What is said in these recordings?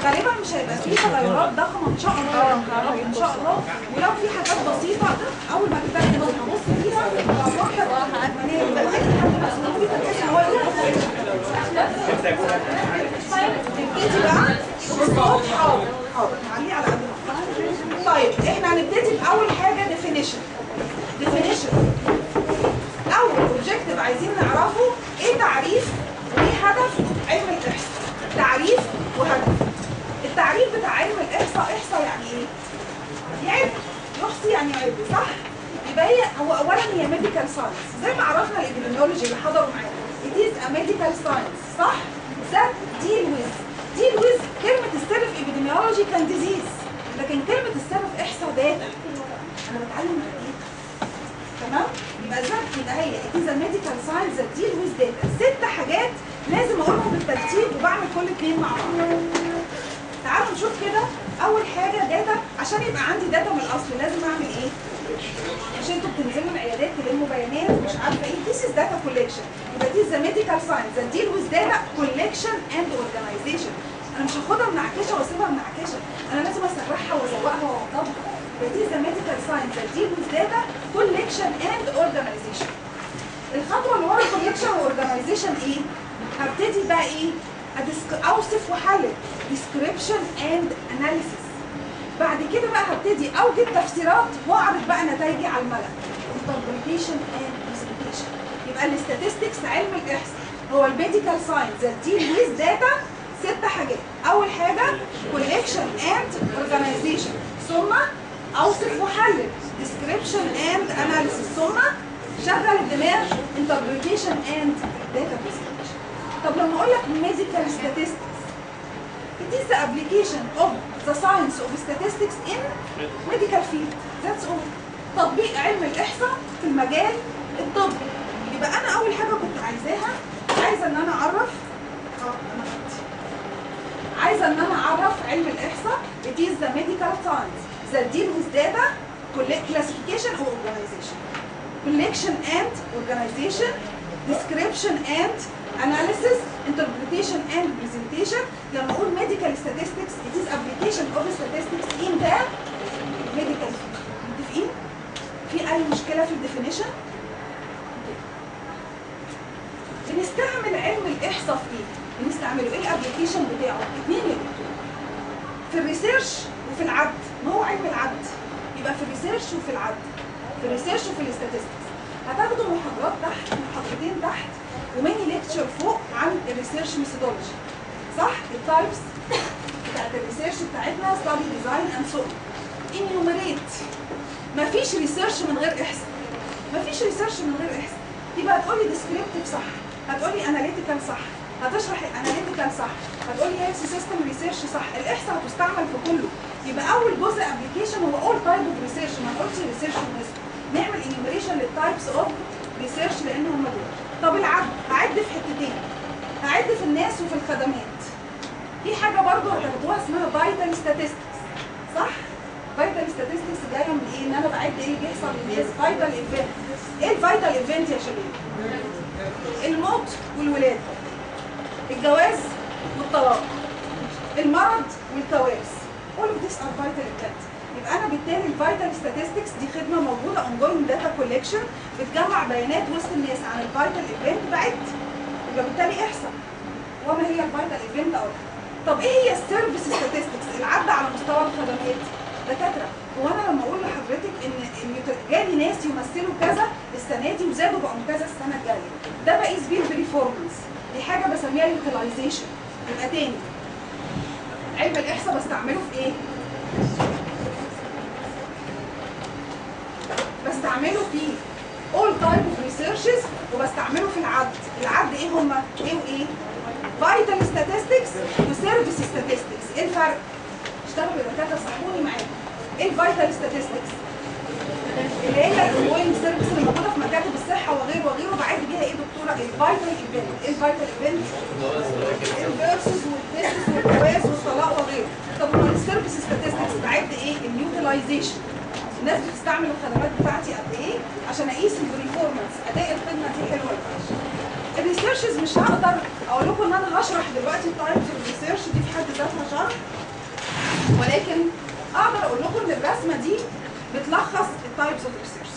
غالبا مش هيبقى فيه تغيرات ضخمه ان شاء الله اه، يا رب ان شاء الله ولو في حاجات بسيطه اول ما تبدا تبص فيها افكر ان يبقى اي حد مسؤول بحيث ان هو يبقى نبتدي بقى بالصوت حاضر حاضر عليه على قد ما أقدر. طيب احنا هنبتدي باول حاجه definition definition اول اوبجيكتيف عايزين نعرفه ايه تعريف وايه هدف علم الاحصاء تعريف وهدف التعريف بتاع علم الاحصاء احصاء يعني ايه يعد يحصي يعني يعد صح يبقى هي هو اولا هي ميديكال ساينس زي ما عرفنا الابيديميولوجي اللي حضروا معانا it is a medical science صح that deal with deal with كلمه السر في epidemiology كان disease لكن كلمه السر في احصاء داتا انا بتعلم حديث تمام يبقى ذات يبقى هي it is a medical science that deal with data ست حاجات لازم اقولهم بالترتيب وبعمل كل اتنين مع بعض تعالوا نشوف كده اول حاجه داتا عشان يبقى عندي داتا من الاصل لازم اعمل ايه مش انتوا بتنزلوا العيادات تلموا بيانات ومش عارفه ايه this is data collection يبقى this is the medical science that deal with data collection and organization انا مش هاخدها منعكشه واسيبها منعكشه انا لازم اسرحها وازوقها واوضبها يبقى this is the medical science that deal with data collection and organization الخطوه اللي ورا collection واورجنايزيشن ايه هبتدي بقى ايه أدسك- اوصف واحلل description and analysis بعد كده بقى هبتدي اوجد تفسيرات واعرض بقى نتائجي على الملأ interpretation and presentation يبقى الاستاتستكس علم الاحصاء هو الميديكال ساينس that deal with data ست حاجات اول حاجه collection and organization ثم اوصف واحلل description and analysis ثم شغل الدماغ interpretation and data presentation طب لما اقول لك medical statistics It is the application of the science of statistics in medical field. That's all. تطبيق علم الإحصاء في المجال الطبي. يبقى أنا أول حاجة كنت عايزاها عايزة إن أنا أعرف آه، أنا خدت. عايزة إن أنا أعرف علم الإحصاء It is the medical science that deal with data collect- classification or organization. Collection and organization, description and analysis, interpretation and presentation. لما اقول medical statistics, it is application of statistics in the medical field. متفقين؟ في أي مشكلة في الديفينيشن؟ بنستعمل علم الإحصاء في إيه؟ بنستعمله إيه الأبلكيشن بتاعه؟ اتنين يا دكتور. في الريسيرش وفي العد، ما هو علم العد؟ يبقى في الريسيرش وفي العد. في الريسيرش وفي الاستاتستكس. هتاخدوا محاضرات تحت محاضرتين تحت وميني ليكتشر فوق عن الريسيرش ميثودولوجي صح التايبس بتاعت الريسيرش بتاعتنا ستادي ديزاين اند سو انيوميريت مفيش ريسيرش من غير احصاء مفيش ريسيرش من غير احصاء يبقى هتقولي ديسكريبتيف صح هتقولي اناليتيكال صح هتشرح الاناليتيكال صح هتقولي هيلث سيستم ريسيرش صح الاحصاء هتستعمل في كله يبقى اول جزء ابلكيشن هو اول تايب اوف ريسيرش ما نقولش ريسيرش ونسبه نعمل انيوميريشن للتايبس اوف ريسيرش لان هم دول طب العد هعد في حتتين هعد في الناس وفي الخدمات في حاجه برضو هتاخدوها اسمها فايتال ستاتستكس صح فايتال ستاتستكس جايه من ايه ان انا بعد ايه اللي بيحصل للناس فايتال ايفنت ايه الفايتال ايفنت يا شباب الموت والولاده الجواز والطلاق المرض والكوارث all of these are vital events يبقى انا بالتالي الفايتال statistics دي خدمه موجوده ongoing data collection بتجمع بيانات وسط الناس عن الفايتال ايفنت بعد يبقى بالتالي احصى وما هي الفايتال ايفنت اقول طب ايه هي السيرفيس statistics العد على مستوى الخدمات دكاتره هو انا لما اقول لحضرتك ان ان جالي ناس يمثلوا كذا السنه دي وزادوا بقوا كذا السنه الجايه ده بقيس بيه البريفورمانس دي حاجه بسميها يوتيلايزيشن يبقى تاني علم الاحصاء بستعمله في ايه؟ بستعمله في all type of researches وبستعمله في العد العد ايه هما؟ ايه وايه؟ vital statistics وسيرفيس statistics ايه الفرق؟ اشتغلوا يا دكاتره صحوني معاكم ايه الفيتال statistics؟ اللي هي الاونجوينج سيرفيس اللي موجوده في مكاتب الصحه وغيره وغيره بعد بيها ايه دكتوره؟ الفيتال ايفنت ايه الفيتال ايفنت؟ الفيرسز والديسز والجواز والطلاق وغيره طب امال السيرفيس statistics بعد ايه؟ اليوتيلايزيشن الناس بتستعمل الخدمات بتاعتي قد ايه عشان اقيس البريفورمانس اداء الخدمه دي حلوه ولا وحشه الريسيرشز مش هقدر اقول لكم ان انا هشرح دلوقتي التايبس اوف ريسيرش دي في حد ذاتها شرح ولكن اقدر اقول لكم ان الرسمه دي بتلخص التايبس اوف ريسيرش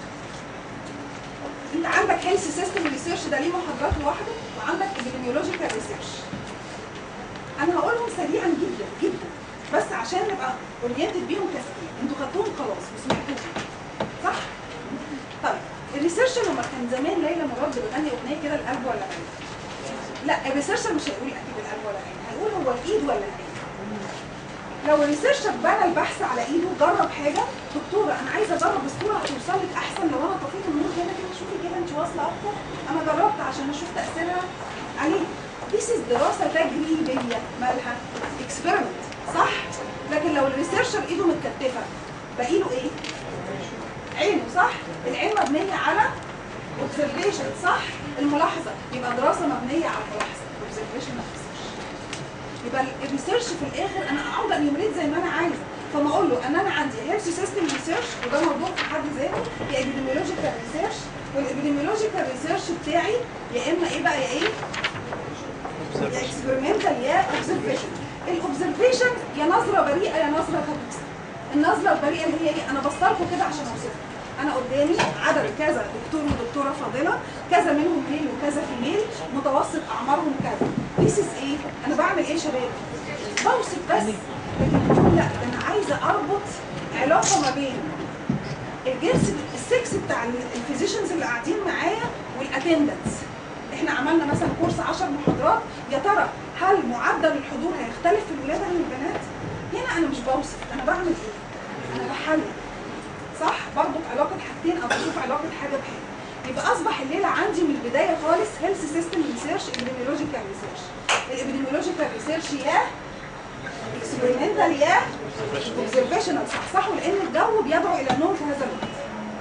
انت عندك هيلث سيستم ريسيرش ده ليه محاضرات لوحده وعندك epidemiological ريسيرش انا هقولهم سريعا جدا جدا بس عشان نبقى اورينتد بيهم كافيين انتوا خدتوهم خلاص وسمعتوهم صح؟ طيب الريسيرش لما كان زمان ليلى مراد بتغني اغنيه كده القلب ولا العين لا الريسيرشر مش هيقول اكيد القلب ولا العين هيقول هو الايد ولا العين لو الريسيرشر بنى البحث على ايده جرب حاجه دكتوره انا عايزه اجرب الصوره هتوصل لك احسن لو انا طفيت النور هنا كده شوفي كده انت واصله اكتر انا جربت عشان اشوف تاثيرها عليه This is دراسه تجريبيه مالها اكسبيرمنت صح لكن لو الريسيرشر ايده متكتفه باقي له ايه عينه صح العين مبنيه على observation صح الملاحظه يبقى دراسه مبنيه على الملاحظه observation of research يبقى الريسيرش في الاخر انا اقعد انيومريت زي ما انا عايزه فما اقول له ان انا عندي هيلث سيستم ريسيرش وده موضوع في حد ذاته يا epidemiological ريسيرش والابيديميولوجيكال ريسيرش بتاعي يا اما ايه بقى يا ايه؟ يا اكسبيرمنتال يا اوبزرفيشن الاوبزرفيشن يا نظره بريئه يا نظره خبيثه النظره البريئه اللي هي ايه؟ انا بصلكم كده عشان اوصفها انا قدامي عدد كذا دكتور ودكتوره فاضله كذا منهم ميل وكذا فيميل متوسط اعمارهم كذا ذيس از ايه انا بعمل ايه يا شباب بوصف بس لكن بقول لا ده انا عايزه اربط علاقه ما بين الجنس السكس بتاع الفيزيشنز اللي قاعدين معايا والاتندنس احنا عملنا مثلا كورس 10 محاضرات يا ترى هل معدل الحضور هيختلف في الولاده عن البنات هنا انا مش بوصف انا بعمل ايه انا بحلل صح بربط علاقه حاجتين او بشوف علاقه حاجه بحاجه يبقى اصبح الليله عندي من البدايه خالص هيلث سيستم ريسيرش ابيديميولوجيكال ريسيرش الابيديميولوجيكال ريسيرش يا اكسبيرمنتال يا اوبزرفيشنال صحصحوا لان الجو بيدعو الى النوم في هذا الوقت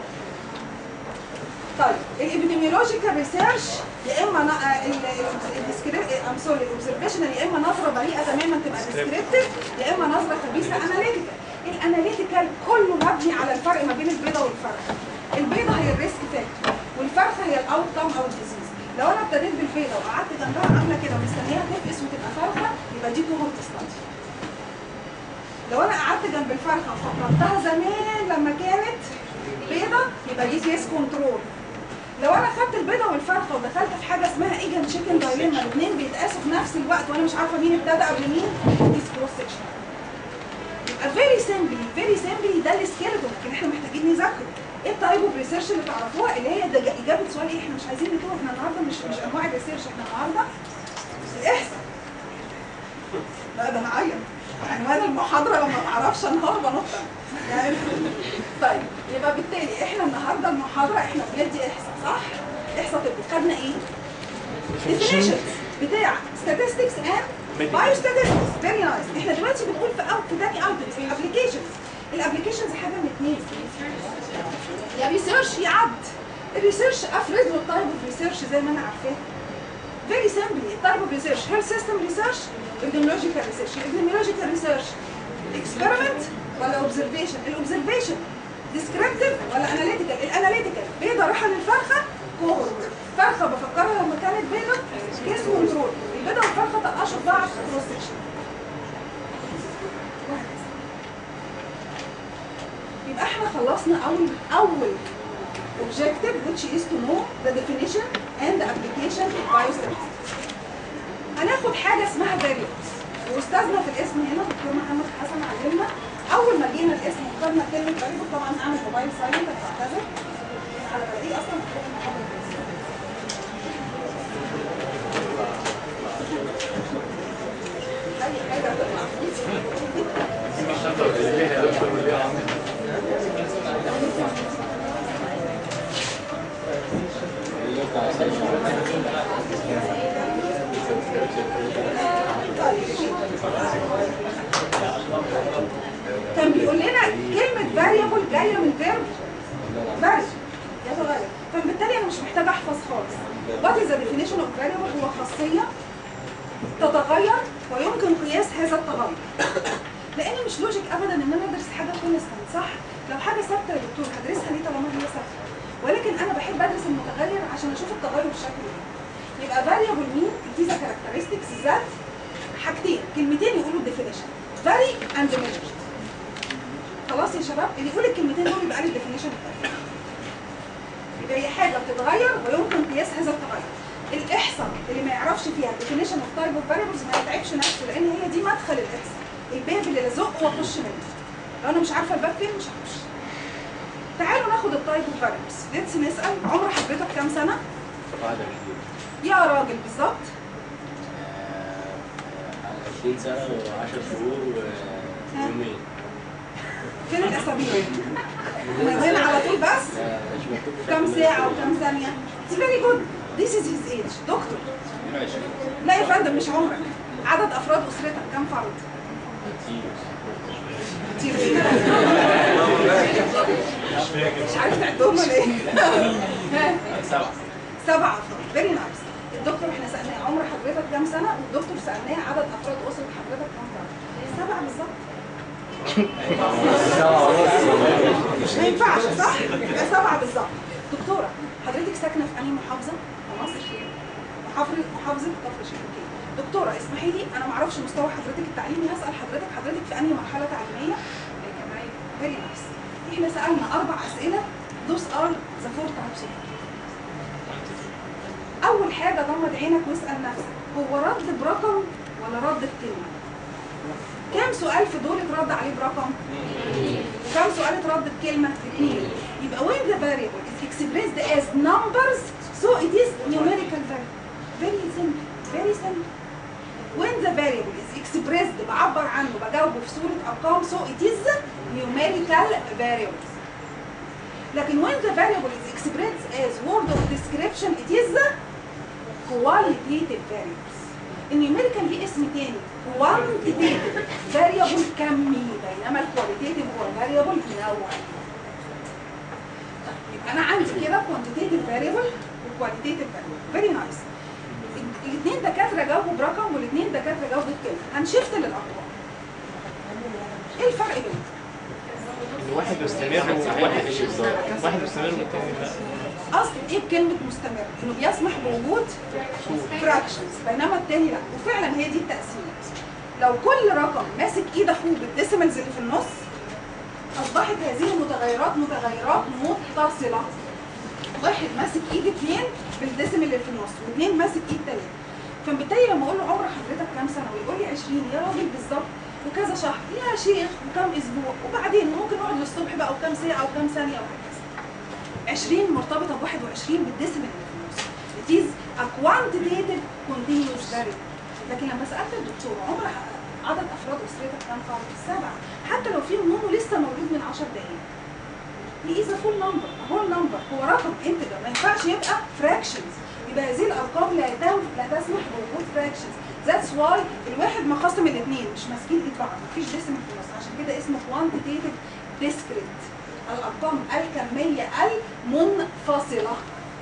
طيب الابيديميولوجيكال ريسيرش يا اما ام سوري الاوبزرفيشنال يا اما نظره بريئه تماما تبقى ديسكريبتيف يا اما نظره خبيثه اناليتيكال الاناليتيكال كله مبني على الفرق ما بين البيضه والفرخه البيضه هي الريسك فاكتور والفرخه هي الاوت كام او الديزيز لو انا ابتديت بالبيضه وقعدت جنبها عامله كده ومستنياها تفقس وتبقى فرخه يبقى دي كوهورت ستادي لو انا قعدت جنب الفرخه وفكرتها زمان لما كانت بيضه يبقى دي كيس كنترول لو انا خدت البيضه والفرخه ودخلت في حاجه اسمها ايجن تشيكن دايليما الاثنين بيتقاسوا في نفس الوقت وانا مش عارفه مين ابتدى قبل مين دي كروس سكشن يبقى فيري سيمبلي فيري سيمبلي ده السكيلتون لكن احنا محتاجين نذاكره ايه التايب اوف ريسيرش اللي تعرفوها اللي هي ده اجابه سؤال ايه احنا مش عايزين نتوه احنا النهارده مش مش انواع الريسيرش احنا النهارده الاحصاء لا ده انا عيط عنوان المحاضره لما ما اعرفش انهار بنط يعني طيب يبقى بالتالي احنا النهارده المحاضره احنا بندي احصاء صح؟ احصاء طبي خدنا ايه؟ definitions بتاع statistics and biostatistics very nice احنا دلوقتي بنقول في اوت في تاني اوت في الابلكيشنز الابلكيشنز حاجه من اثنين يا ريسيرش يا عد الريسيرش افرض له التايب اوف ريسيرش زي ما انا عارفاه فيري سيمبلي التايب اوف ريسيرش هيلث سيستم ريسيرش epidemiological ريسيرش epidemiological ريسيرش اكسبيرمنت ولا اوبزرفيشن الاوبزرفيشن ديسكريبتيف ولا اناليتيكال الاناليتيكال بيضه رايحه للفرخه كوهورت فرخه بفكرها لما كانت بيضه كيس كنترول البيضه والفرخه طقشوا في بعض كروس سكشن يبقى احنا خلصنا اول اول objective which is to know the definition and the application of biostatistics هناخد حاجه اسمها variables واستاذنا في الاسم هنا دكتور محمد حسن علمنا اول ما جينا الاسم وخدنا كلمه variable طبعا هعمل موبايل سايلنت بعتذر على بلاقيه اصلا في كل المحاضره اي حاجه تطلع كان بيقول لنا كلمة variable جاية من verb variable يتغير فبالتالي أنا مش محتاجة أحفظ خالص What is the definition of variable هو خاصية تتغير ويمكن قياس هذا التغير لأن مش لوجيك أبدا إن أنا أدرس حاجة كونستانت صح؟ لو حاجة ثابتة يا دكتور هدرسها ليه طالما هي ثابتة ولكن أنا بحب أدرس المتغير عشان أشوف التغير بشكل إيه يبقى variable مين؟ it is a characteristics ذات حاجتين كلمتين يقولوا definition vary and measured خلاص يا شباب اللي يقول الكلمتين دول يبقى لي الديفينيشن بتاعي يبقى هي حاجه بتتغير ويمكن قياس هذا التغير الاحصاء اللي ما يعرفش فيها الديفينيشن اوف تايب اوف فاريبلز ما يتعبش نفسه لان هي دي مدخل الاحصاء الباب اللي لازق واخش منه لو انا مش عارفه الباب فين مش هخش تعالوا ناخد التايب اوف فاريبلز ليتس نسال عمر حضرتك كام سنه واحدة كتير يا راجل بالظبط 20 سنة و10 شهور ويومين فين الاسابيع هنا على طول بس لا، مش مكتوب في كم شكل ساعه مكتوب. وكم ثانيه It's very good This is his age دكتور 22 لا يا فندم مش عمرك عدد افراد اسرتك كم فرد كتير كتير جدا مش عارف تعدهم ولا ايه ها؟ سبعة سبعة افراد فيري نايس الدكتور احنا سالناه عمر حضرتك كام سنه والدكتور سالناه عدد افراد اسره حضرتك كام فرد سبعه بالظبط ما ينفعش صح يبقى سبعه بالظبط دكتوره حضرتك ساكنه في انهي محافظه في مصر محافظه محافظه كفر الشيخ اوكي دكتوره اسمحي لي انا ما اعرفش مستوى حضرتك التعليمي هسال حضرتك حضرتك في انهي مرحله تعليميه فيري نايس احنا سالنا اربع اسئله those are the four types of اول حاجه غمض عينك واسال نفسك هو رد برقم ولا رد بكلمه كام سؤال في دول اترد عليه برقم وكم سؤال اترد بكلمه اثنين يبقى when the variable is expressed as numbers so it is numerical variable very simple very simple when the variable is expressed بعبر عنه بجاوبه في صوره ارقام so it is numerical variables لكن when the variable is expressed as word of description it is qualitative variables النيوميريكال ليه اسم تاني quantitative variable كمي بينما الكواليتيتيف هو variable نوعي طيب يبقى انا عندي كده quantitative variable وqualitative variable very nice الاثنين دكاتره جاوبوا برقم والاثنين دكاتره جاوبوا بكلمه هنشفت للارقام ايه الفرق بينهم؟ واحد مستمر وواحد واحد مستمر والتاني لا اصل ايه بكلمه مستمر انه بيسمح بوجود فراكشنز بينما التاني لا وفعلا هي دي التقسيمه لو كل رقم ماسك ايد اخوه بالديسيمالز اللي في النص اصبحت هذه المتغيرات متغيرات متصله واحد ماسك ايد اثنين بالديسيمال اللي في النص واثنين ماسك ايد ثلاثه فبالتالي لما اقول له عمر حضرتك كام سنه ويقول لي 20 يا راجل بالظبط وكذا شهر يا شيخ وكم اسبوع وبعدين ممكن نقعد للصبح بقى وكم ساعه وكم ثانيه وهكذا 20 مرتبطه ب 21 بالديسيمال اللي في النص it is a quantitative continuous variable لكن لما سالت الدكتور عمر عدد افراد اسرتك كام فرد؟ سبعه حتى لو فيهم منه لسه مولود من 10 دقائق he is a full number a whole number هو رقم انتجر ما ينفعش يبقى fractions يبقى هذه الارقام لا تم لا تسمح بوجود fractions that's why الواحد مخصم الاثنين مش ماسكين ايد بعض مفيش ديسيمال في النص عشان كده اسمه quantitative discrete الارقام الكميه المنفصله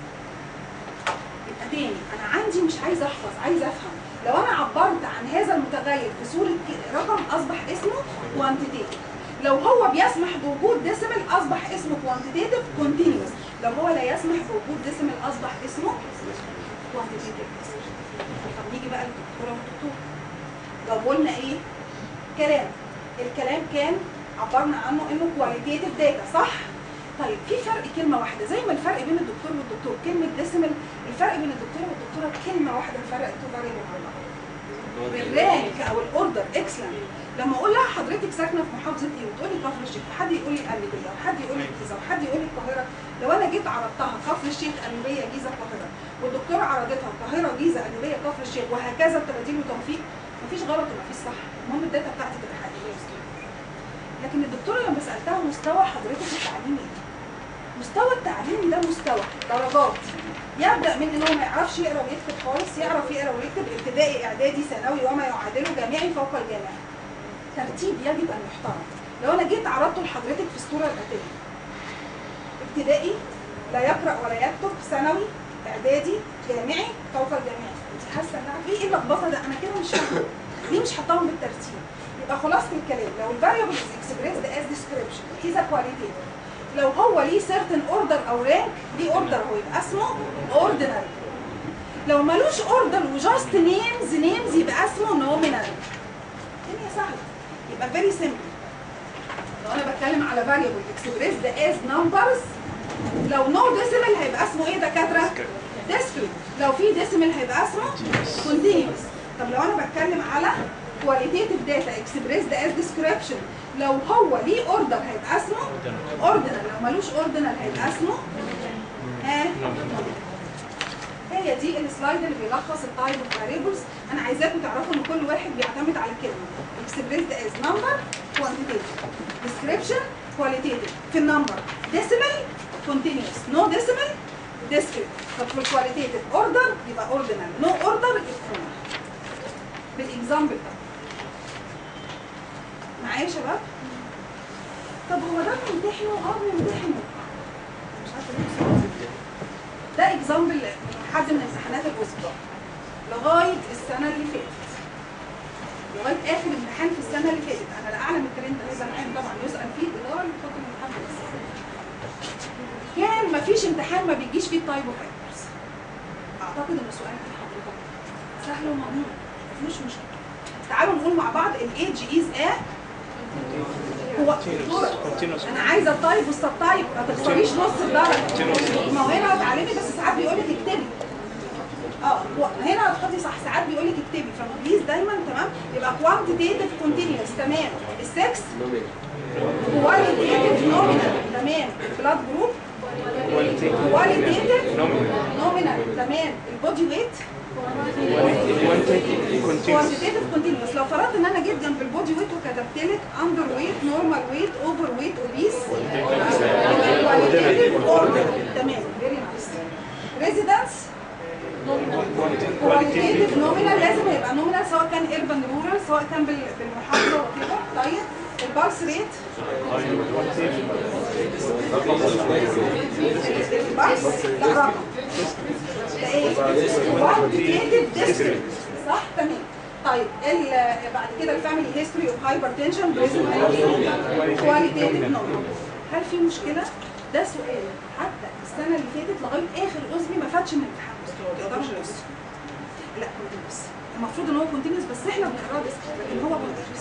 يبقى تاني انا عندي مش عايزه احفظ عايزه افهم لو انا عبرت عن هذا المتغير في صوره رقم اصبح اسمه quantitative لو هو بيسمح بوجود ديسيمال اصبح اسمه quantitative continuous لو هو لا يسمح بوجود ديسيمال اصبح اسمه quantitative طب نيجي بقى للدكتوره والدكتور جاوبوا لنا ايه كلام الكلام كان عبرنا عنه انه كواليتيتيف داتا صح طيب في فرق كلمه واحده زي ما الفرق بين الدكتور والدكتور كلمه ديسيمال الفرق بين الدكتور والدكتوره كلمه واحده فرق تو فاريبل مع بعض الرانك او الاوردر اكسلنت لما اقول لها حضرتك ساكنه في محافظه ايه وتقول لي كفر الشيخ وحد يقول لي القلبيه وحد يقول لي الجيزه وحد يقول لي القاهره لو انا جيت عرضتها كفر الشيخ قلبيه جيزه القاهره والدكتوره عرضتها القاهره جيزه قلبيه كفر الشيخ وهكذا بتباديل وتوفيق مفيش غلط ومفيش صح المهم الداتا بتاعتي تبقى حقيقيه لكن الدكتوره لما سالتها مستوى حضرتك التعليمي ايه؟ مستوى التعليمي ده مستوى درجات يبدا من ان هو ما يعرفش يقرا ويكتب خالص يعرف يقرا ويكتب ابتدائي اعدادي ثانوي وما يعادله جامعي فوق الجامعي ترتيب يجب ان يحترم لو انا جيت عرضته لحضرتك في الصوره الاتيه ابتدائي لا يقرا ولا يكتب ثانوي اعدادي جامعي فوق الجامعي انت حاسه انها في ايه اللخبطه ده انا كده مش فاهمه ليه مش حطاهم بالترتيب يبقى خلاصه الكلام لو الفاريبل از اكسبريسد از ديسكريبشن از كواليتيف لو هو ليه سيرتن اوردر او رانك ليه اوردر هو يبقى اسمه اوردينري لو ملوش اوردر وجاست نيمز نيمز يبقى اسمه نومينال الدنيا سهله يبقى فيري سيمبل لو انا بتكلم على فاريبل اكسبريس ده از نمبرز لو نو ديسيمال هيبقى اسمه ايه دكاتره؟ ديسكريت لو في ديسيمال هيبقى اسمه كونتينيوس طب لو انا بتكلم على كواليتيتيف داتا اكسبريس ده از ديسكريبشن لو هو ليه اوردر هيبقى اسمه اوردينال لو ملوش اوردينال هيبقى اسمه ها هي دي السلايد اللي بيلخص التايب اوف فاريبلز انا عايزاكم تعرفوا ان كل واحد بيعتمد على كلمه اكسبريس ده از نمبر كوانتيتيف ديسكريبشن كواليتيتيف في النمبر ديسيمال كونتينيوس نو ديسيمال ديسكريت طب في الكواليتيتيف اوردر يبقى اوردينال نو اوردر يبقى بالاكزامبل ده معايا يا شباب طب هو ده بيمتحنه اه بيمتحنه مش عارفه ليه بصراحة. ده اكزامبل من حد من امتحانات الاسبوع لغايه السنه اللي فاتت لغايه اخر امتحان في السنه اللي فاتت انا لا اعلم الترند هذا العام طبعا يسال فيه الاداره اللي بتحط الامتحان بس كان مفيش امتحان ما بيجيش فيه التايب اوف فاكتورز اعتقد ان السؤال في حضرتك سهل ومضمون مفيش مشكله تعالوا نقول مع بعض الايدج از ا هو دكتورة، Continuous. انا عايزه التايب والسب تايب ما تخسريش نص الدرجه ما هو هنا هتعلمي بس ساعات بيقول لك اكتبي اه هو هنا هتحطي صح ساعات بيقول لك اكتبي فبليز دايما تمام يبقى كوانتيتيف كونتينيوس تمام السكس كواليتيف نومينال تمام بلاد جروب كواليتيف نومينال تمام البودي ويت كوانتيتيف كونتينيوس لو فرضت ان انا جيت جنب البودي ويت وكتبت لك اندر ويت نورمال ويت اوفر ويت اوبيس كواليتيف اوردر تمام فيري نايس ريزيدنس كواليتيف نومينال لازم يبقى نومينال سواء كان اربن رورال سواء كان بال- بالمحافظه وكده طيب البارس ريت البارس لا رقم ده ايه؟ كوانتيتيف ديستريكت صح تمام طيب ال- بعد كده الفاميلي هيستوري اوف هايبر تنشن كواليتيف نومينال هل في مشكله؟ ده سؤال حتى السنه اللي فاتت لغايه اخر اسبوع ما فاتش من الامتحان ما تقدرش تبص لا كونتينوس المفروض ان هو كونتينوس بس احنا بنقراه بس لكن هو كونتينوس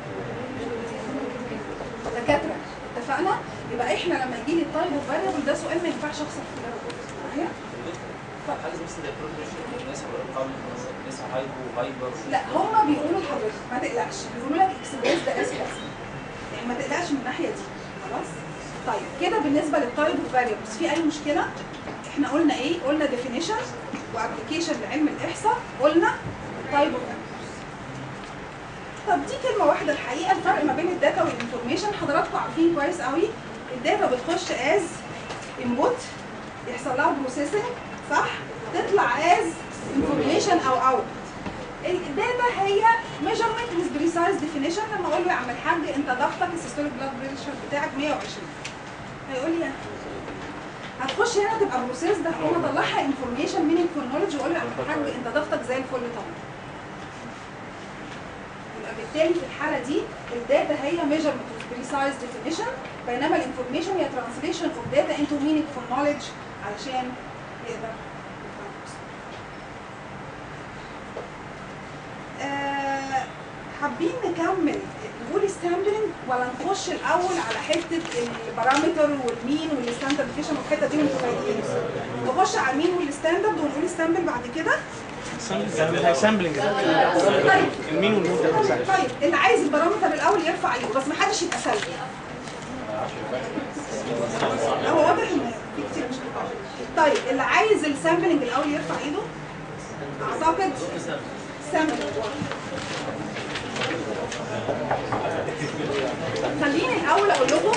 دكاتره اتفقنا يبقى احنا لما يجي لي التايب اوف فاريبل ده سؤال ما ينفعش اخسر في الدرجه معايا حاجه بس زي البروجكت الناس الارقام الناس هايبو هايبر لا هما بيقولوا لحضرتك ما تقلقش بيقولوا لك اكسبريس ده اس كذا يعني ما تقلقش من الناحيه دي خلاص طيب كده بالنسبه للتايب اوف فاريبلز في اي مشكله احنا قلنا ايه قلنا ديفينيشن وابلكيشن لعلم الاحصاء قلنا تايب اوف طب دي كلمه واحده الحقيقه الفرق ما بين الداتا والانفورميشن حضراتكم عارفين كويس قوي الداتا بتخش از انبوت يحصل لها بروسيسنج صح تطلع از انفورميشن او اوت الداتا هي ميجرمنت with بريسايز ديفينيشن لما اقول له يا عم الحاج انت ضغطك السيستوليك بلاد بريشر بتاعك 120 هيقول لي يعني هتخش هنا تبقى بروسيس ده انا اطلعها انفورميشن من الكرونولوجي واقول له يا عم الحاج انت ضغطك زي الفل طبعا يبقى بالتالي في الحاله دي الداتا هي ميجرمنت with بريسايز ديفينيشن بينما الانفورميشن هي ترانسليشن اوف داتا انتو meaningful knowledge علشان يقدر يفهم. آه، حابين نكمل نقول ستاندرنج ولا نخش الاول على حته البارامتر والمين والستاندرد ديفيشن والحته دي وانتوا فايقين نخش على المين والستاندرد ونقول ستامبل بعد كده سامبلنج طيب المين والمود ده بتاعك. طيب اللي عايز البارامتر الاول يرفع ايده بس ما حدش يبقى سلبي هو واضح ان في كتير مش مقابل طيب اللي عايز السامبلنج الاول يرفع ايده اعتقد سامبلنج خليني الاول اقول لكم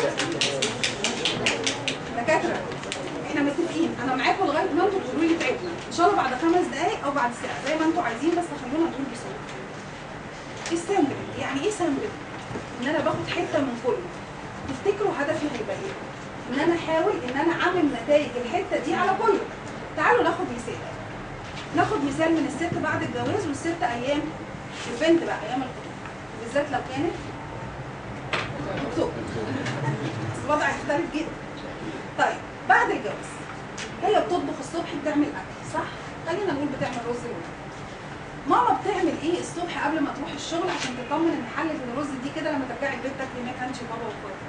دكاتره احنا متفقين انا معاكم لغايه ما انتوا تقولوا لي تعبنا ان شاء الله بعد خمس دقائق او بعد ساعه زي ما انتوا عايزين بس خلونا نقول بسرعه السامبلنج يعني ايه سامبلنج ان انا باخد حته من كله تفتكروا هدفي هيبقى ايه ان انا احاول ان انا اعمل نتائج الحته دي على كله تعالوا ناخد مثال ناخد مثال من الست بعد الجواز والست ايام البنت بقى ايام الخطوبه بالذات لو كانت دكتور بس الوضع يختلف جدا طيب بعد الجواز هي بتطبخ الصبح بتعمل اكل صح خلينا نقول بتعمل رز ولحمه ماما بتعمل ايه الصبح قبل ما تروح الشغل عشان تطمن ان حله الرز دي كده لما ترجعي البيت تاكلي ماك انت وبابا واخواتك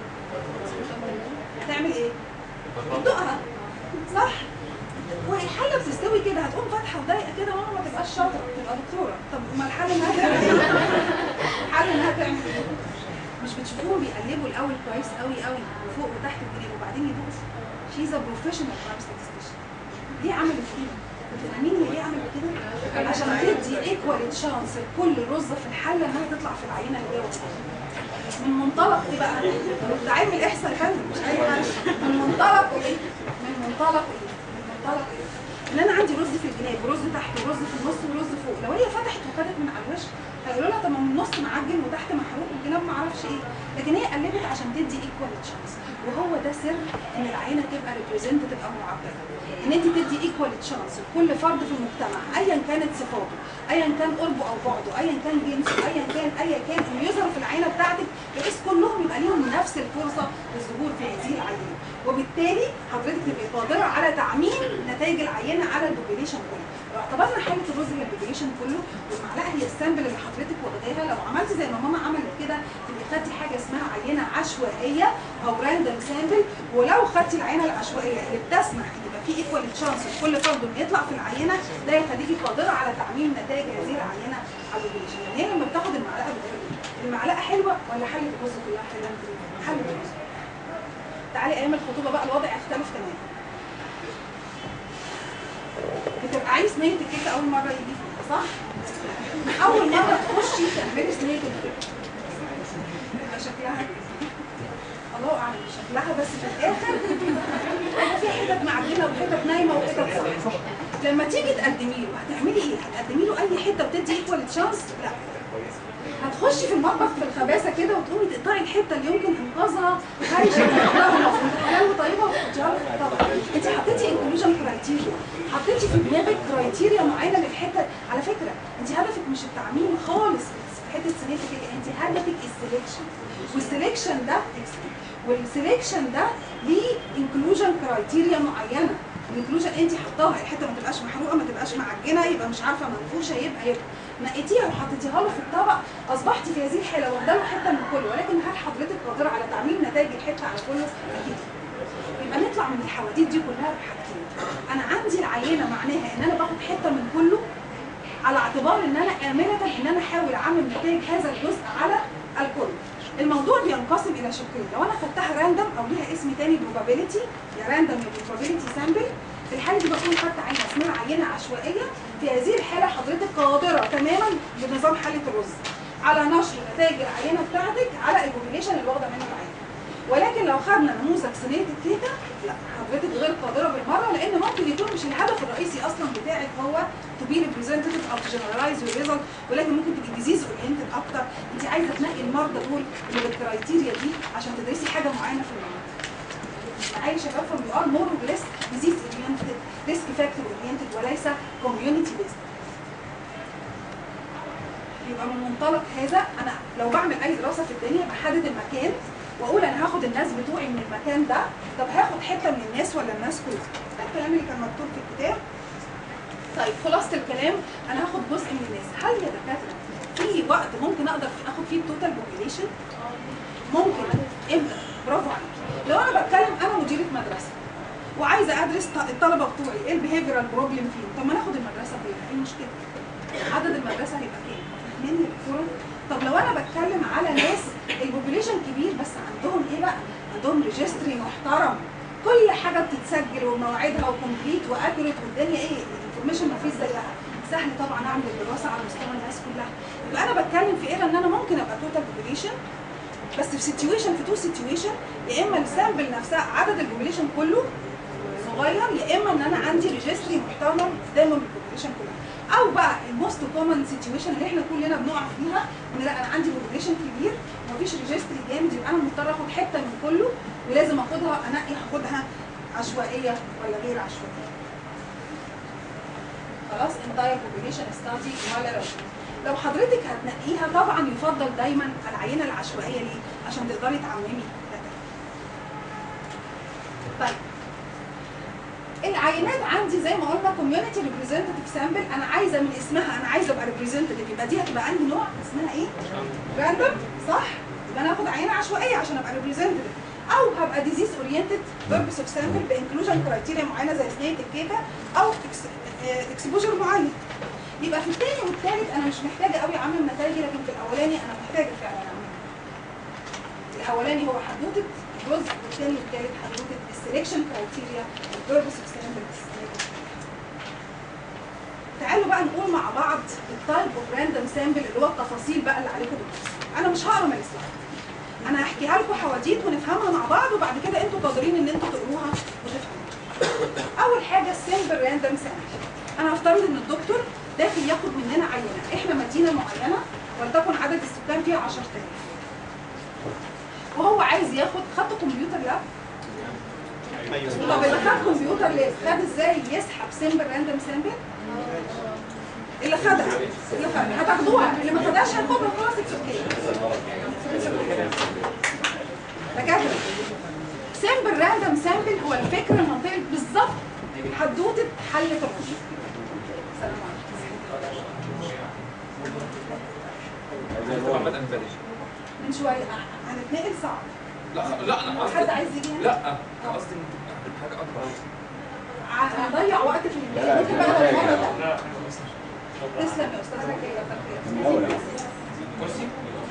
هتعمل ايه؟ هتدوقها صح؟ والحله بتستوي كده هتقوم فاتحه وضايقه كده ماما ما تبقاش شاطره تبقى دكتوره طب امال الحل انها تعمل ايه؟ الحل انها تعمل ايه؟ مش بتشوفوهم بيقلبوا الاول كويس قوي قوي وفوق وتحت الجناب وبعدين يدوسوا شيز ا بروفيشنال ستاتستيشن ليه عملت كده؟ فاهمين هي ليه عملت كده؟ عشان تدي ايكوال تشانس لكل رزه في الحله انها تطلع في العينه اللي جوه من منطلق ايه بقى؟ ده علم الاحصاء يا فندم مش اي حاجه من منطلق ايه؟ من منطلق ايه؟ من منطلق ايه؟ ان انا عندي رز في الجناب ورز تحت ورز في النص ورز فوق لو هي فتحت وخدت من على الوش هيقولوا لها طب ما من النص معجن وتحت محروق والجناب ما اعرفش ايه لكن هي قلبت عشان تدي ايكوال تشانس وهو ده سر ان العينه تبقى ريبريزنت تبقى معبره ان انت تدي ايكوال تشانس لكل فرد في المجتمع ايا كانت صفاته ايا كان قربه او بعده ايا كان جنسه ايا كان ايا كان انه يظهر في العينه بتاعتك بحيث كلهم يبقى ليهم نفس الفرصه للظهور في هذه العينه وبالتالي حضرتك تبقي قادره على تعميم نتائج العينه على البوبيليشن كله لو اعتبرنا حاله الرز للبوبيليشن كله والمعلقه هي السامبل اللي حضرتك واخداها لو عملتي زي ما ماما عملت كده تبقي خدتي حاجه اسمها عينه عشوائيه او راندوم سامبل ولو خدتي العينه العشوائيه اللي بتسمح ان يبقى في ايكوال تشانس لكل فرد انه يطلع في العينه ده يخليكي قادره على تعميم نتائج هذه العينه على البوبيليشن يعني هي لما بتاخد المعلقه بتقول إيه؟ المعلقه حلوه ولا حله الرز كلها حلوه؟ حله الرز تعالي ايام الخطوبه بقى الوضع يختلف تماما بتبقى عايز صينيه الكيكه اول مره يجي فيها صح؟ اول مره تخشي تعملي صينيه الكيكه يبقى شكلها الله اعلم شكلها بس في الاخر هيبقى في حتت معجنه وحتت نايمه وحتت صح لما تيجي تقدمي له هتعملي ايه؟ هتقدمي له اي حته بتدي ايكوال تشانس؟ لا هتخشي في المطبخ في الخباثه كده وتقومي تقطعي الحته اللي يمكن انقاذها خارج حلوه طيبه وتحطيها له في الطبق انت حطيتي انكلوجن كرايتيريا حطيتي في دماغك كرايتيريا معينه للحته على فكره انت هدفك مش التعميم خالص في حته صينيه الكيكه انت هدفك السليكشن والسليكشن ده والسليكشن ده ليه انكلوجن كرايتيريا معينه الانكلوجن انت حطاها الحته ما تبقاش محروقه ما تبقاش معجنه يبقى مش عارفه منفوشه يبقى يبقى نقيتيها وحطيتيها له في الطبق اصبحتي في هذه الحاله واخده له حته من كله ولكن هل حضرتك قادره على تعميم نتائج الحته على كله؟ اكيد يبقى نطلع من الحواديت دي كلها بحاجتين انا عندي العينه معناها ان انا باخد حته من كله على اعتبار ان انا امنه ان انا احاول اعمم نتائج هذا الجزء على الكل الموضوع بينقسم الى شقين لو انا خدتها راندوم او ليها اسم تاني probability يا راندوم يا probability سامبل في الحاله دي بكون خدت عينه اسمها عينه عشوائيه في هذه الحاله حضرتك قادره تماما بنظام حاله الرز على نشر نتائج العينه بتاعتك على البوبيليشن اللي واخده منه العينه ولكن لو خدنا نموذج صينيه الكيكه لا حضرتك غير قادره بالمره لان ممكن يكون مش الهدف الرئيسي اصلا بتاعك هو تو بي ريبريزنتيف او تو جنرالايز يور ريزلت ولكن ممكن تبقي ديزيز اورينتد اكتر انت عايزه تنقي المرضى دول اللي بالكرايتيريا دي عشان تدرسي حاجه معينه في المرض معايا شباب فروم يو ار مور ليس ديزيز اورينتد ريسك فاكتور اورينتد وليس كوميونتي بيست يبقى من منطلق هذا انا لو بعمل اي دراسه في الدنيا بحدد المكان واقول انا هاخد الناس بتوعي من المكان ده طب هاخد حته من الناس ولا الناس كلها ده الكلام اللي كان مكتوب في الكتاب طيب خلاصه الكلام انا هاخد جزء من الناس هل يا دكاتره في وقت ممكن اقدر اخد فيه التوتال بوبيليشن ممكن امتى برافو عليك لو انا بتكلم انا مديره مدرسه وعايزه ادرس ط- الطلبه بتوعي ايه البيهيفيرال بروبلم فيهم طب ما ناخد المدرسه كلها ايه المشكله عدد المدرسه هيبقى كام فاهميني يا دكتوره طب لو انا بتكلم على ناس البوبيليشن كبير بس عندهم ايه بقى عندهم ريجستري محترم كل حاجه بتتسجل ومواعيدها وكومبليت واكيوريت والدنيا ايه الانفورميشن ما فيش زيها سهل طبعا اعمل الدراسه على مستوى الناس كلها يبقى انا بتكلم في ايه ان انا ممكن ابقى توتال بوبيليشن بس في سيتويشن في تو سيتويشن يا اما السامبل نفسها عدد البوبيليشن كله صغير يا اما ان انا عندي ريجستري محترم دايما بالبوبيليشن كلها او بقى الموست كومن سيتويشن اللي احنا كلنا بنقع فيها ان لا انا عندي بوبيليشن كبير ومفيش ريجستري جامد يبقى انا مضطر اخد حته من كله ولازم اخدها انقي هاخدها عشوائيه ولا غير عشوائيه خلاص انتاير بوبيليشن ستادي ولا لو لو حضرتك هتنقيها طبعا يفضل دايما العينه العشوائيه ليه؟ عشان تقدري تعممي داتا. طيب العينات عندي زي ما قلنا كوميونتي ريبريزنتيف سامبل انا عايزه من اسمها انا عايزه ابقى ريبريزنتيف يبقى دي هتبقى عندي نوع اسمها ايه؟ راندوم صح؟ يبقى انا هاخد عينه عشوائيه عشان ابقى ريبريزنتيف او هبقى ديزيز اورينتد بيربس اوف سامبل بانكلوجن كرايتيريا معينه زي صينيه الكيكه او اكسبوجر معين يبقى في الثاني والثالث انا مش محتاجه قوي اعمل نتائجي لكن في الاولاني انا محتاجه فعلا اعمل الاولاني هو حدوته الجزء والثاني والثالث حدوته السلكشن كرايتيريا البيربس اوف سامبل تعالوا بقى نقول مع بعض التايب اوف راندوم سامبل اللي هو التفاصيل بقى اللي عليكم بالنص انا مش هقرا من السلايد انا هحكيها لكم حواديت ونفهمها مع بعض وبعد كده انتوا قادرين ان انتوا تقروها وتفهموها اول حاجه السامبل راندوم سامبل انا هفترض ان الدكتور داخل ياخد مننا عينه احنا مدينه معينه ولتكن عدد السكان فيها 10000 وهو عايز ياخد خدتوا كمبيوتر لاب ايوه طب اللي خد كمبيوتر لاب خد ازاي يسحب سامبل راندوم سامبل اللي خدها اللي خدها هتاخدوها اللي ما خدهاش هياخدها خلاص اتس اوكي دكاتره سامبل راندوم سامبل هو الفكر المنطقي بالظبط حدوته حل الرشد سلام عليكم من شويه هنتنقل صعب لا لا انا حد قصدي عايز يجي هنا؟ لا انا قصدي حاجه اكبر هنضيع وقت في الامتحان ممكن بقى لو مرة تانية. تسلم يا استاذ ركيه كتر خيرك. كرسي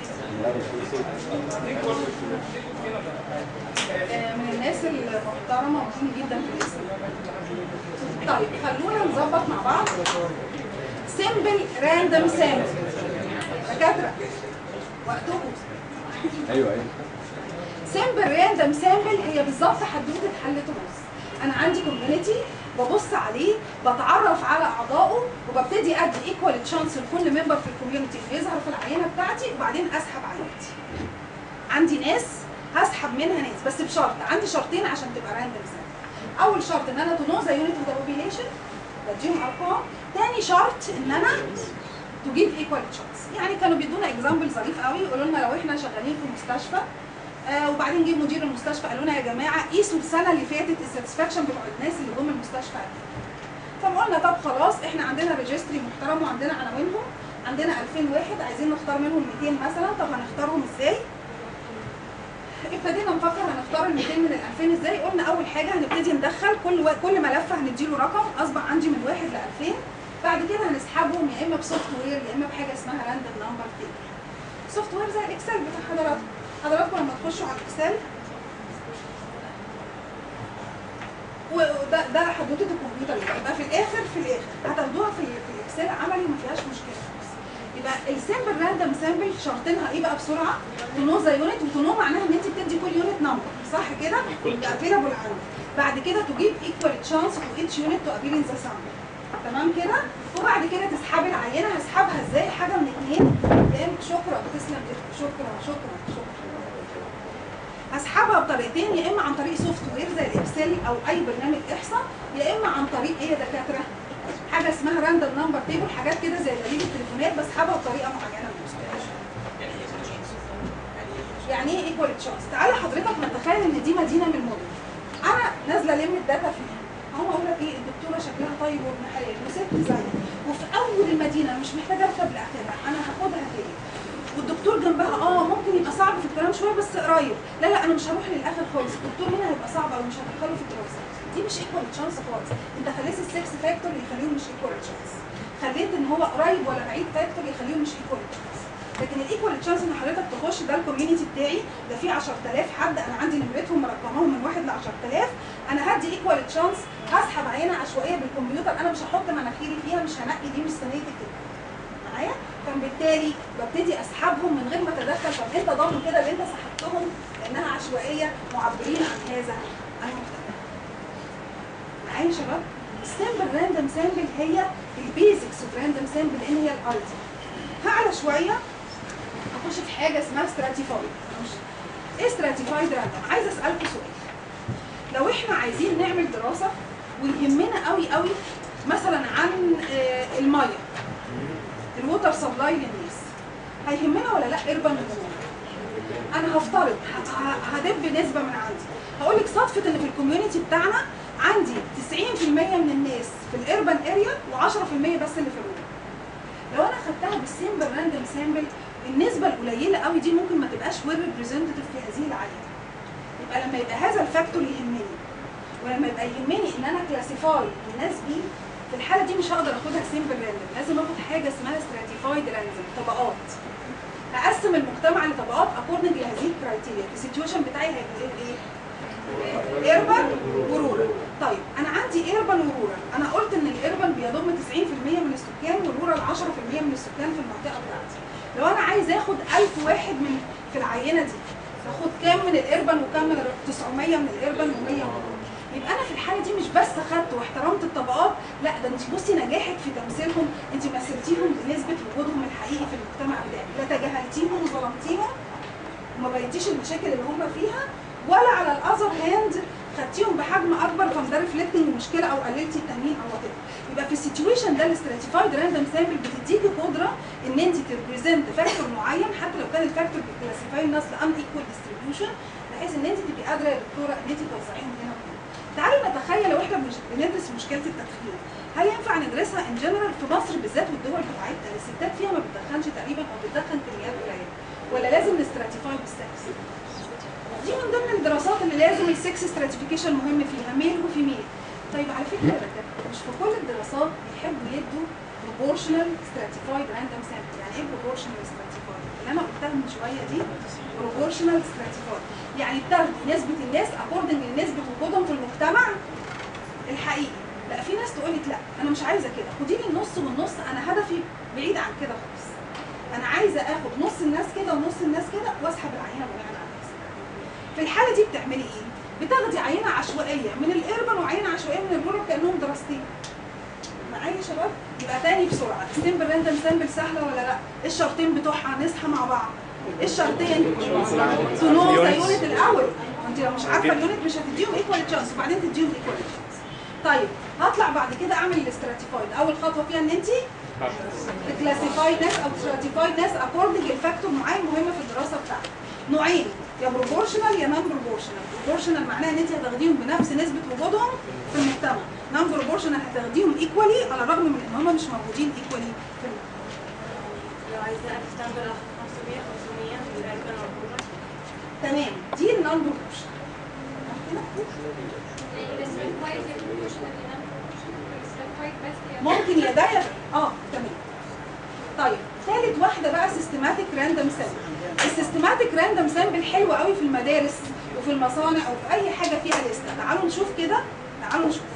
آه، من الناس المحترمه ومهمين جدا في الاسم طيب خلونا نظبط مع بعض سيمبل راندوم سامبل دكاتره وقتكم ايوه ايوه سامبل راندوم سامبل هي بالظبط حدوته حل تونس انا عندي كوميونتي ببص عليه بتعرف على اعضائه وببتدي ادي ايكوال تشانس لكل ممبر في الكوميونتي انه يظهر في العينه بتاعتي وبعدين اسحب عينتي عندي ناس هسحب منها ناس بس بشرط عندي شرطين عشان تبقى راندوم سامبل اول شرط ان انا تو نو ذا يونت اوف ذا بوبيليشن بديهم ارقام تاني شرط ان انا تو جيف ايكوال تشانس يعني كانوا بيدونا اكزامبل ظريف قوي يقولوا لنا لو احنا شغالين في مستشفى آه وبعدين جه مدير المستشفى قالوا لنا يا جماعه قيسوا السنه اللي فاتت الساتسفاكشن بتوع الناس اللي جم المستشفى قد إيه. فقلنا طب خلاص احنا عندنا ريجستري محترم وعندنا عناوينهم عندنا 2000 واحد عايزين نختار منهم 200 مثلا طب هنختارهم ازاي؟ ابتدينا نفكر هنختار ال 200 من ال 2000 ازاي؟ قلنا اول حاجه هنبتدي ندخل كل و... كل ملف هنديله رقم اصبح عندي من واحد ل 2000 بعد كده هنسحبهم يا اما بسوفت وير يا اما بحاجه اسمها راندوم نمبر تيبل. سوفت وير زي الاكسل بتاع حضراتكم حضراتكم لما تخشوا على الاكسل وده ده حدوته الكمبيوتر يبقى في الاخر في الاخر هتاخدوها في, ال- في الاكسل عملي وما فيهاش مشكله خالص. يبقى السامبل راندوم سامبل شرطينها ايه بقى بسرعه؟ تنو ذا يونت وتنو معناها ان انت بتدي كل يونت نمبر صح كده؟ يبقى افيلابل عندك بعد كده تجيب ايكوال تشانس تو اتش يونت تو ابير ان ذا سامبل تمام كده؟ وبعد كده تسحبي العينه هسحبها ازاي؟ حاجه من اثنين يا اما شكرا تسلم ايدك شكرا شكرا شكرا هسحبها بطريقتين يا اما عن طريق سوفت وير زي الاكسل او اي برنامج احصاء يا اما عن طريق ايه يا دكاتره حاجه اسمها راندوم نمبر تيبل حاجات كده زي دليل التليفونات بسحبها بطريقه معينه من المستشفى يعني ايه ايكوال تشانس تعالى حضرتك نتخيل ان دي مدينه من المدن انا نازله الم الداتا فيها هم اقول لك ايه الدكتوره شكلها طيب وابن حلال وست زي وفي اول المدينه مش محتاجه اركب لاخرها انا هاخدها هي والدكتور جنبها اه ممكن يبقى صعب في الكلام شويه بس قريب لا لا انا مش هروح للاخر خالص الدكتور هنا هيبقى صعب او مش هدخله في الدراسه دي مش ايكوال تشانس خالص انت خليت السكس فاكتور يخليهم مش ايكوال تشانس خليت ان هو قريب ولا بعيد فاكتور يخليهم مش ايكوال تشانس لكن الايكوال تشانس ان حضرتك تخش ده الكوميونتي بتاعي ده فيه 10000 حد انا عندي نمرتهم مرقمهم من واحد ل 10000 انا هدي ايكوال تشانس هسحب عينه عشوائيه بالكمبيوتر انا مش هحط مناخيري فيها مش هنقي دي مش صينيه كده معايا فبالتالي ببتدي اسحبهم من غير ما اتدخل طب انت ضامن كده ان انت سحبتهم لانها عشوائيه معبرين عن هذا المجتمع معايا يا شباب السامبل راندوم سامبل هي البيزكس اوف راندوم سامبل ان هي الالتي هعلى شويه اخش في حاجه اسمها ستراتيفايد ايه ستراتيفايد راندوم عايزه اسالكم سؤال لو احنا عايزين نعمل دراسه ويهمنا قوي قوي مثلا عن آه، الميه الووتر سبلاي للناس هيهمنا ولا لا اربن ولا انا هفترض ه- ه- هدب نسبه من عندي هقول لك صدفه ان في الكوميونتي بتاعنا عندي 90% من الناس في الاربن اريا و10% بس اللي في الرورال لو انا خدتها بالسيمبل راندوم سامبل النسبه القليله قوي دي ممكن ما تبقاش ورث غير ريبريزنتيف في هذه العينه يبقى لما يبقى هذا الفاكتور يهمني ولما يبقى يهمني ان انا كلاسيفاي الناس دي في الحاله دي مش هقدر اخدها سيمبل راندوم لازم اخد حاجه اسمها ستراتيفايد راندوم طبقات هقسم المجتمع لطبقات اكوردنج لهذه الكرايتيريا السيتويشن بتاعي هيبقى ايه ايربان ورورال طيب انا عندي ايربان ورورال انا قلت ان الايربان بيضم 90% من السكان والرورال 10% من السكان في المنطقه بتاعتي لو انا عايز اخد 1000 واحد من في العينه دي اخد كام من الايربان وكام من الر- 900 من الايربان و100 من الرورال يبقى انا في الحاله دي مش بس خدت واحترمت الطبقات لا ده انت بصي نجاحك في تمثيلهم انت مثلتيهم بنسبه وجودهم الحقيقي في المجتمع بتاعك لا تجاهلتيهم وظلمتيهم وما بينتيش المشاكل اللي هم فيها ولا على الاذر هاند خدتيهم بحجم اكبر فده ريفلكتنج مشكله او قللتي التامين او وات يبقى في السيتويشن ده الاستراتيفايد راندوم سامبل بتديكي قدره ان انت تريبريزنت فاكتور معين حتى لو كان الفاكتور بيكلاسيفاي الناس لان ايكوال ديستريبيوشن بحيث ان انت تبقي قادره يا دكتوره ان انت توزعيهم هنا وهنا. تعالوا نتخيل لو احنا مش بندرس مشكله التدخين هل ينفع ندرسها ان جنرال في مصر بالذات والدول بتاعتنا الستات فيها ما بتدخنش تقريبا او بتدخن كميات قليله ولا لازم نستراتيفاي بالسكس دي من ضمن الدراسات اللي لازم السكس ستراتيفيكيشن مهم فيها ميل وفيميل طيب على فكره يا دكاتره مش في كل الدراسات بيحبوا يدوا proportional stratified random sample يعني ايه proportional stratified اللي انا قلتها من شويه دي proportional stratified يعني بتاخدي نسبه الناس according لنسبه وجودهم في المجتمع الحقيقي لا في ناس تقول لك لا انا مش عايزه كده خدي لي النص والنص انا هدفي بعيد عن كده خالص انا عايزه اخد نص الناس كده ونص الناس كده واسحب العينه بناء على نفسي في الحاله دي بتعملي ايه بتاخدي عينه عشوائيه من الايربن وعينه عشوائيه من الرورال كانهم دراستين معايا يا شباب يبقى تاني بسرعه السيمبل راندم سامبل سهله ولا لا إيه الشرطين بتوعها نصحى مع بعض إيه الشرطين تنو ذا يونت الاول انت لو مش عارفه اليونت مش هتديهم ايكوال تشانس وبعدين تديهم ايكوال تشانس طيب هطلع بعد كده اعمل الاستراتيفايد اول خطوه فيها ان انت تكلاسيفاي ناس او تراتيفاي ناس اكوردنج لفاكتور معين مهم في الدراسه بتاعتك نوعين يا بروبورشنال يا نون بروبورشنال بروبورشنال معناها ان انت هتاخديهم بنفس نسبه وجودهم في المجتمع نون بروبورشنال هتاخديهم ايكوالي على الرغم من ان هم مش موجودين ايكوالي في المجتمع لو عايزة أستنبل 500 500 في الأربن والرورال تمام دي النون بروبورشنال ممكن يا ده يا ده. اه تمام طيب ثالث واحده بقى سيستماتيك راندوم سامبل السيستماتيك راندوم سامبل حلو قوي في المدارس وفي المصانع او في اي حاجه فيها لسته تعالوا نشوف كده تعالوا نشوف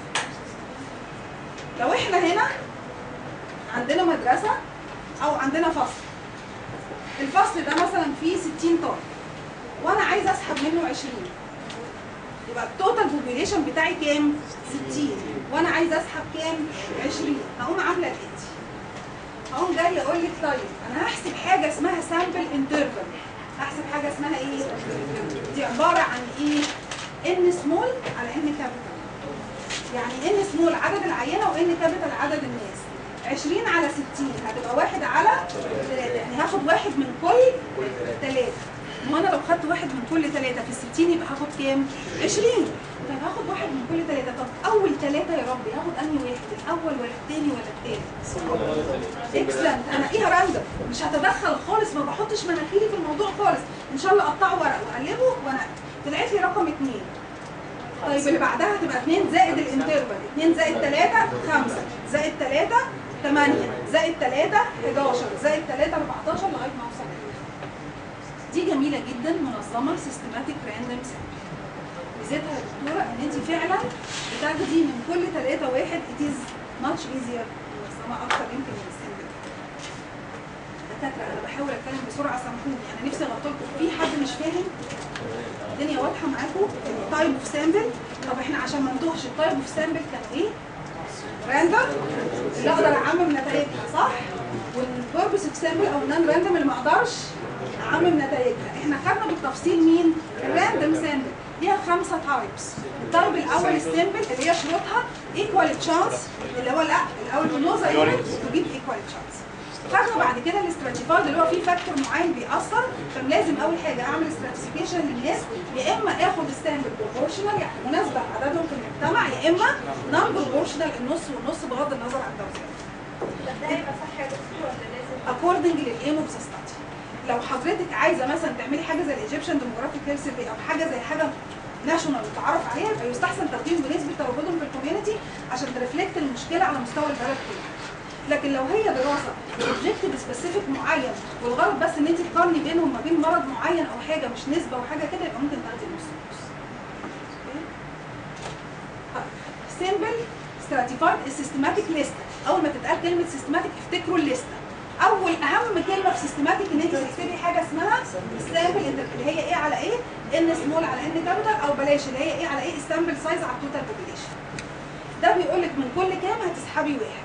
لو احنا هنا عندنا مدرسه او عندنا فصل الفصل ده مثلا فيه 60 طالب وانا عايزه اسحب منه 20 يبقى التوتال بوبيليشن بتاعي كام 60 وانا عايزه اسحب كام 20 هقوم عامله الاتي هقوم جايه اقول لك طيب انا هحسب حاجه اسمها سامبل انترفال هحسب حاجه اسمها ايه دي عباره عن ايه ان سمول على ان كابيتال يعني ان سمول عدد العينه وان كابيتال عدد الناس 20 على 60 هتبقى واحد على 3 يعني هاخد واحد من كل 3 ما انا لو خدت واحد من كل ثلاثة في الستين يبقى هاخد كام؟ 20 طيب هاخد واحد من كل ثلاثة طب أول ثلاثة يا ربي هاخد أنهي واحد؟ الأول ولا الثاني ولا الثالث؟ اكسلنت أنا إيه راندم مش هتدخل خالص ما بحطش مناخيري في الموضوع خالص إن شاء الله أقطعه ورق وأقلبه وأنا طلعت لي رقم اثنين طيب اللي بعدها هتبقى 2 زائد الانترفال 2 زائد 3 5 زائد 3 8 زائد 3 11 زائد 3 14 لغايه ما اوصل دي جميله جدا منظمه سيستماتيك راندوم سامبل ميزتها يا دكتوره ان انت فعلا بتاخدي من كل ثلاثه واحد it is much easier منظمه اكتر يمكن من السامبل دكاتره انا بحاول اتكلم بسرعه سامحوني انا نفسي اغطي لكم في حد مش فاهم الدنيا واضحه معاكم التايب اوف سامبل طب احنا عشان ما نتوهش التايب اوف سامبل كان ايه؟ راندوم اللي اقدر اعمم نتائجها صح؟ والبيربس اوف سامبل او النون راندوم اللي ما اقدرش اعمم نتائجها احنا خدنا بالتفصيل مين؟ الراندوم سامبل ليها خمسه تايبس التايب الاول السامبل اللي هي شروطها ايكوال تشانس اللي هو لا الاول بالنوزا يونت تجيب ايكوال تشانس خدنا بعد كده الاستراتيفايد اللي هو فيه فاكتور معين بيأثر فلازم اول حاجه اعمل استراتيفيكيشن للناس يا اما اخد السامبل بروبورشنال يعني مناسبه لعددهم في المجتمع يا اما نون بروبورشنال النص والنص بغض النظر عن التوزيع طب ده هيبقى صح يا دكتور ولا لازم؟ according للايم اوف ذا ستادي لو حضرتك عايزه مثلا تعملي حاجه زي الايجيبشن ديموغرافيك هيلث سيرفي او حاجه زي حاجه ناشونال متعرف عليها يبقى يستحسن تقديم بنسبه تواجدهم في الكوميونتي عشان ترفلكت المشكله على مستوى البلد كلها لكن لو هي دراسه اوبجيكتيف سبيسيفيك معين والغرض بس ان انت تقارني بينهم ما بين مرض معين او حاجه مش نسبه وحاجه كده يبقى ممكن تاخدي نص نص سيمبل ستراتيفايد سيستماتيك ليست اول ما تتقال كلمه سيستماتيك افتكروا الليسته اول اهم كلمه في سيستماتيك ان انت تكتبي حاجه اسمها سامبل اللي هي ايه على ايه ان سمول على ان كابيتال او بلاش اللي هي ايه على ايه سامبل سايز على التوتال بوبيليشن ده بيقول لك من كل كام هتسحبي واحد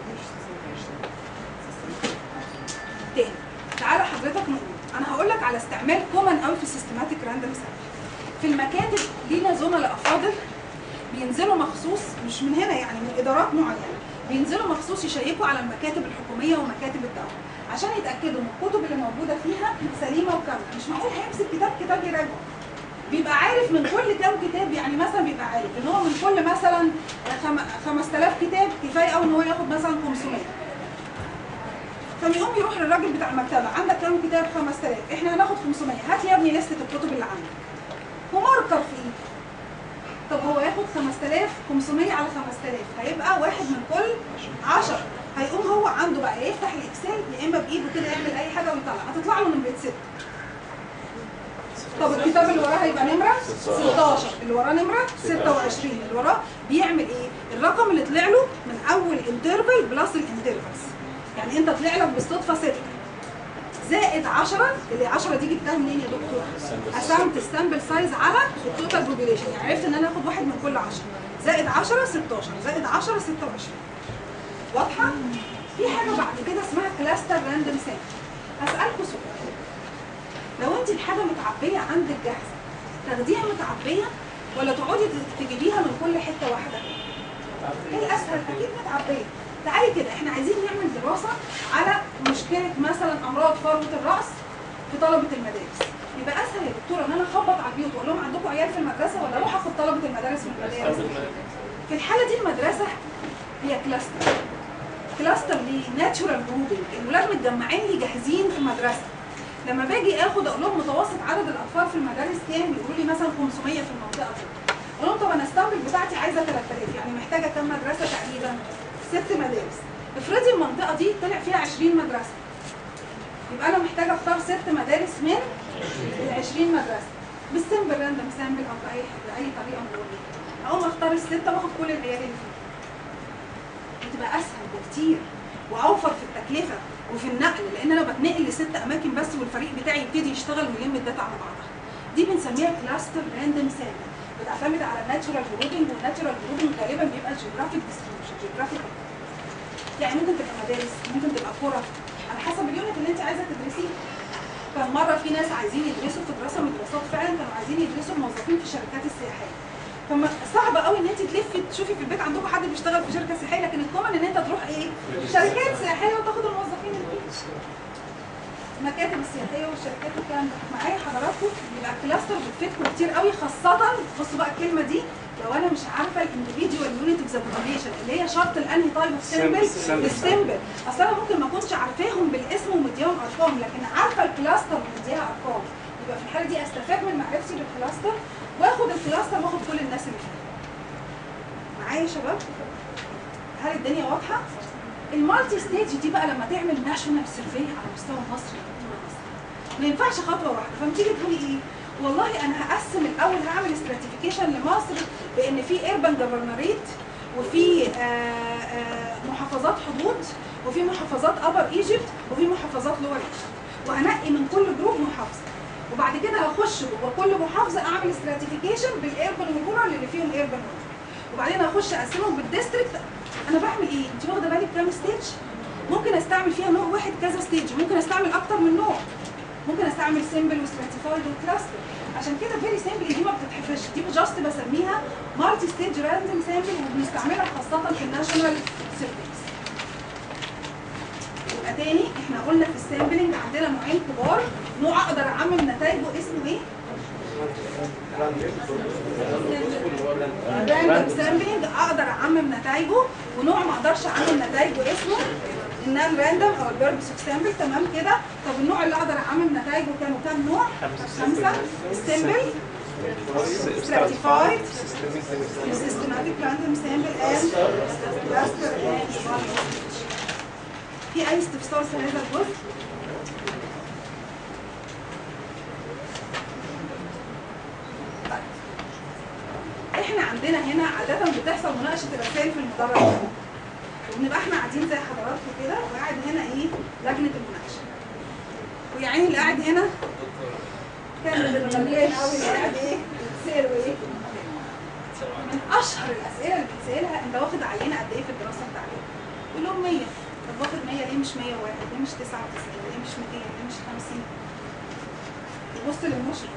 تاني تعالى حضرتك نقول انا هقول لك على استعمال كومن قوي في السيستماتيك راندوم سامبل في المكاتب لينا زملاء افاضل بينزلوا مخصوص مش من هنا يعني من ادارات معينه بينزلوا مخصوص يشيكوا على المكاتب الحكوميه ومكاتب الدوله عشان يتاكدوا ان الكتب اللي موجوده فيها سليمه وكامله مش معقول هيمسك كتاب كتاب يراجعه بيبقى عارف من كل كام كتاب يعني مثلا بيبقى عارف ان هو من كل مثلا خم- 5000 كتاب كفايه قوي ان هو ياخد مثلا 500 فبيقوم يروح للراجل بتاع المكتبه عندك كام كتاب 5000 احنا هناخد 500 هات يا ابني لسته الكتب اللي عندك وماركر في ايده طب هو ياخد 5500 على 5000 هيبقى واحد من كل 10 هيقوم هو عنده بقى يا يفتح الاكسل يا اما بايده كده يعمل اي حاجه ويطلع هتطلع له نمره 6 طب الكتاب اللي وراه هيبقى نمره 16 اللي وراه نمره 26 اللي وراه بيعمل ايه الرقم اللي طلع له من اول انترفال بلس الانترفالز يعني انت طلع لك بالصدفه 6 زائد 10 اللي 10 دي جبتها منين يا دكتور؟ قسمت السامبل سايز على التوتال بوبيليشن يعني عرفت ان انا اخد واحد من كل 10 زائد 10 16 زائد 10 26 واضحه؟ في حاجه بعد كده اسمها كلاستر راندوم سامبل هسالكوا سؤال لو انت الحاجه متعبيه عندك جاهزه تاخديها متعبيه ولا تقعدي تجيبيها من كل حته واحده؟ ايه الاسهل؟ اكيد متعبيه تعالي كده احنا عايزين نعمل دراسه على مشكله مثلا امراض فروه الراس في طلبه المدارس يبقى اسهل يا دكتوره ان انا اخبط على البيوت واقول لهم عندكم عيال في المدرسه ولا اروح اخد طلبه المدارس من المدارس في الحاله دي المدرسه هي كلاستر كلاستر ليه ناتشورال جروبنج الولاد متجمعين لي جاهزين في مدرسه لما باجي اخد اقول لهم متوسط عدد الاطفال في المدارس كام يقولوا لي مثلا 500 في المنطقه دي اقول لهم طب انا السامبل بتاعتي عايزه 3000 يعني محتاجه كام مدرسه تقريبا ست مدارس افرضي المنطقه دي طلع فيها 20 مدرسه يبقى انا محتاجه اختار ست مدارس من ال 20 مدرسه بالسمبل راندوم سامبل او باي باي طريقه من دول اقوم اختار السته واخد كل العيال اللي فيها بتبقى اسهل بكتير واوفر في التكلفه وفي النقل لان انا بتنقل لست اماكن بس والفريق بتاعي يبتدي يشتغل ويلم الداتا على بعضها دي بنسميها كلاستر راندوم سامبل بتعتمد على الناتشورال جروبنج والناتشورال جروبنج غالبا بيبقى جيوغرافيك ديستريبيوشن جيوغرافيك يعني ممكن تبقى مدارس ممكن تبقى قرى على حسب اليونت اللي انت عايزه تدرسيه كان مره في ناس عايزين يدرسوا في دراسه من الدراسات فعلا كانوا عايزين يدرسوا موظفين في الشركات السياحيه فما صعب قوي ان انت تلفي تشوفي في البيت عندكم حد بيشتغل في شركه سياحيه لكن الكومن ان انت تروح ايه شركات سياحيه وتاخد الموظفين البيت المكاتب السياحيه والشركات والكلام ده معايا حضراتكم يبقى الكلاستر بتفيدكم كتير قوي خاصه بصوا بقى الكلمه دي لو انا مش عارفه الانديفيدوال يونت اوف ذا بوبيليشن اللي هي شرط الانهي تايب اوف سيمبل السيمبل اصل انا ممكن ما اكونش عارفاهم بالاسم ومديهم ارقام لكن عارفه الكلاستر مديها ارقام يبقى في الحاله دي استفاد من معرفتي بالكلاستر واخد الكلاستر واخد كل الناس اللي فيها معايا يا شباب هل الدنيا واضحه المالتي ستيج دي بقى لما تعمل ناشونال سيرفي على مستوى مصر ما ينفعش خطوه واحده فما تيجي تقولي ايه والله انا هقسم الاول هعمل استراتيفيكيشن لمصر بان في ايربان جفرنريت وفي آه، آه، محافظات حدود وفي محافظات ابر ايجيبت وفي محافظات لور ايجيبت وهنقي من كل جروب محافظه وبعد كده هخش جوه كل محافظه اعمل استراتيفيكيشن بالايربان والرورال اللي فيهم ايربان وبعدين اخش اقسمهم بالديستريكت انا بعمل ايه انت واخده بالك كام ستيج ممكن استعمل فيها نوع واحد كذا ستيج ممكن استعمل اكتر من نوع ممكن استعمل سيمبل وستراتيفايد وكلاستر عشان كده فيري سيمبل دي ما بتتحفظش دي جاست بسميها مالتي ستيج راندوم سامبل وبنستعملها خاصه في الناشونال سيرفيس يبقى تاني احنا قلنا في السامبلنج عندنا نوعين كبار نوع اقدر اعمم نتائجه اسمه ايه؟ راندوم سامبلنج اقدر اعمم نتائجه ونوع ما اقدرش اعمم نتائجه اسمه النان راندوم او البيرد سامبل تمام كده طب النوع اللي اقدر اعمل نتائجه كانوا كام نوع؟ خمسه ستيمبل stratified systematic random sample and cluster and في اي استفسار في هذا الجزء؟ احنا عندنا هنا عادة بتحصل مناقشة الرسائل في المدرج ده. وبنبقى احنا قاعدين زي حضراتكم كده وقاعد هنا ايه لجنة المناقشة ويا عيني اللي قاعد هنا كان بالغليان قوي اللي قاعد ايه بيتسأل وايه من اشهر الاسئله اللي بتسالها انت واخد عينه قد ايه في الدراسه بتاعتك؟ يقول لهم 100 طب واخد 100 ليه مش 101 ليه مش 99 ليه مش 200 ليه مش 50 يبص للمشرف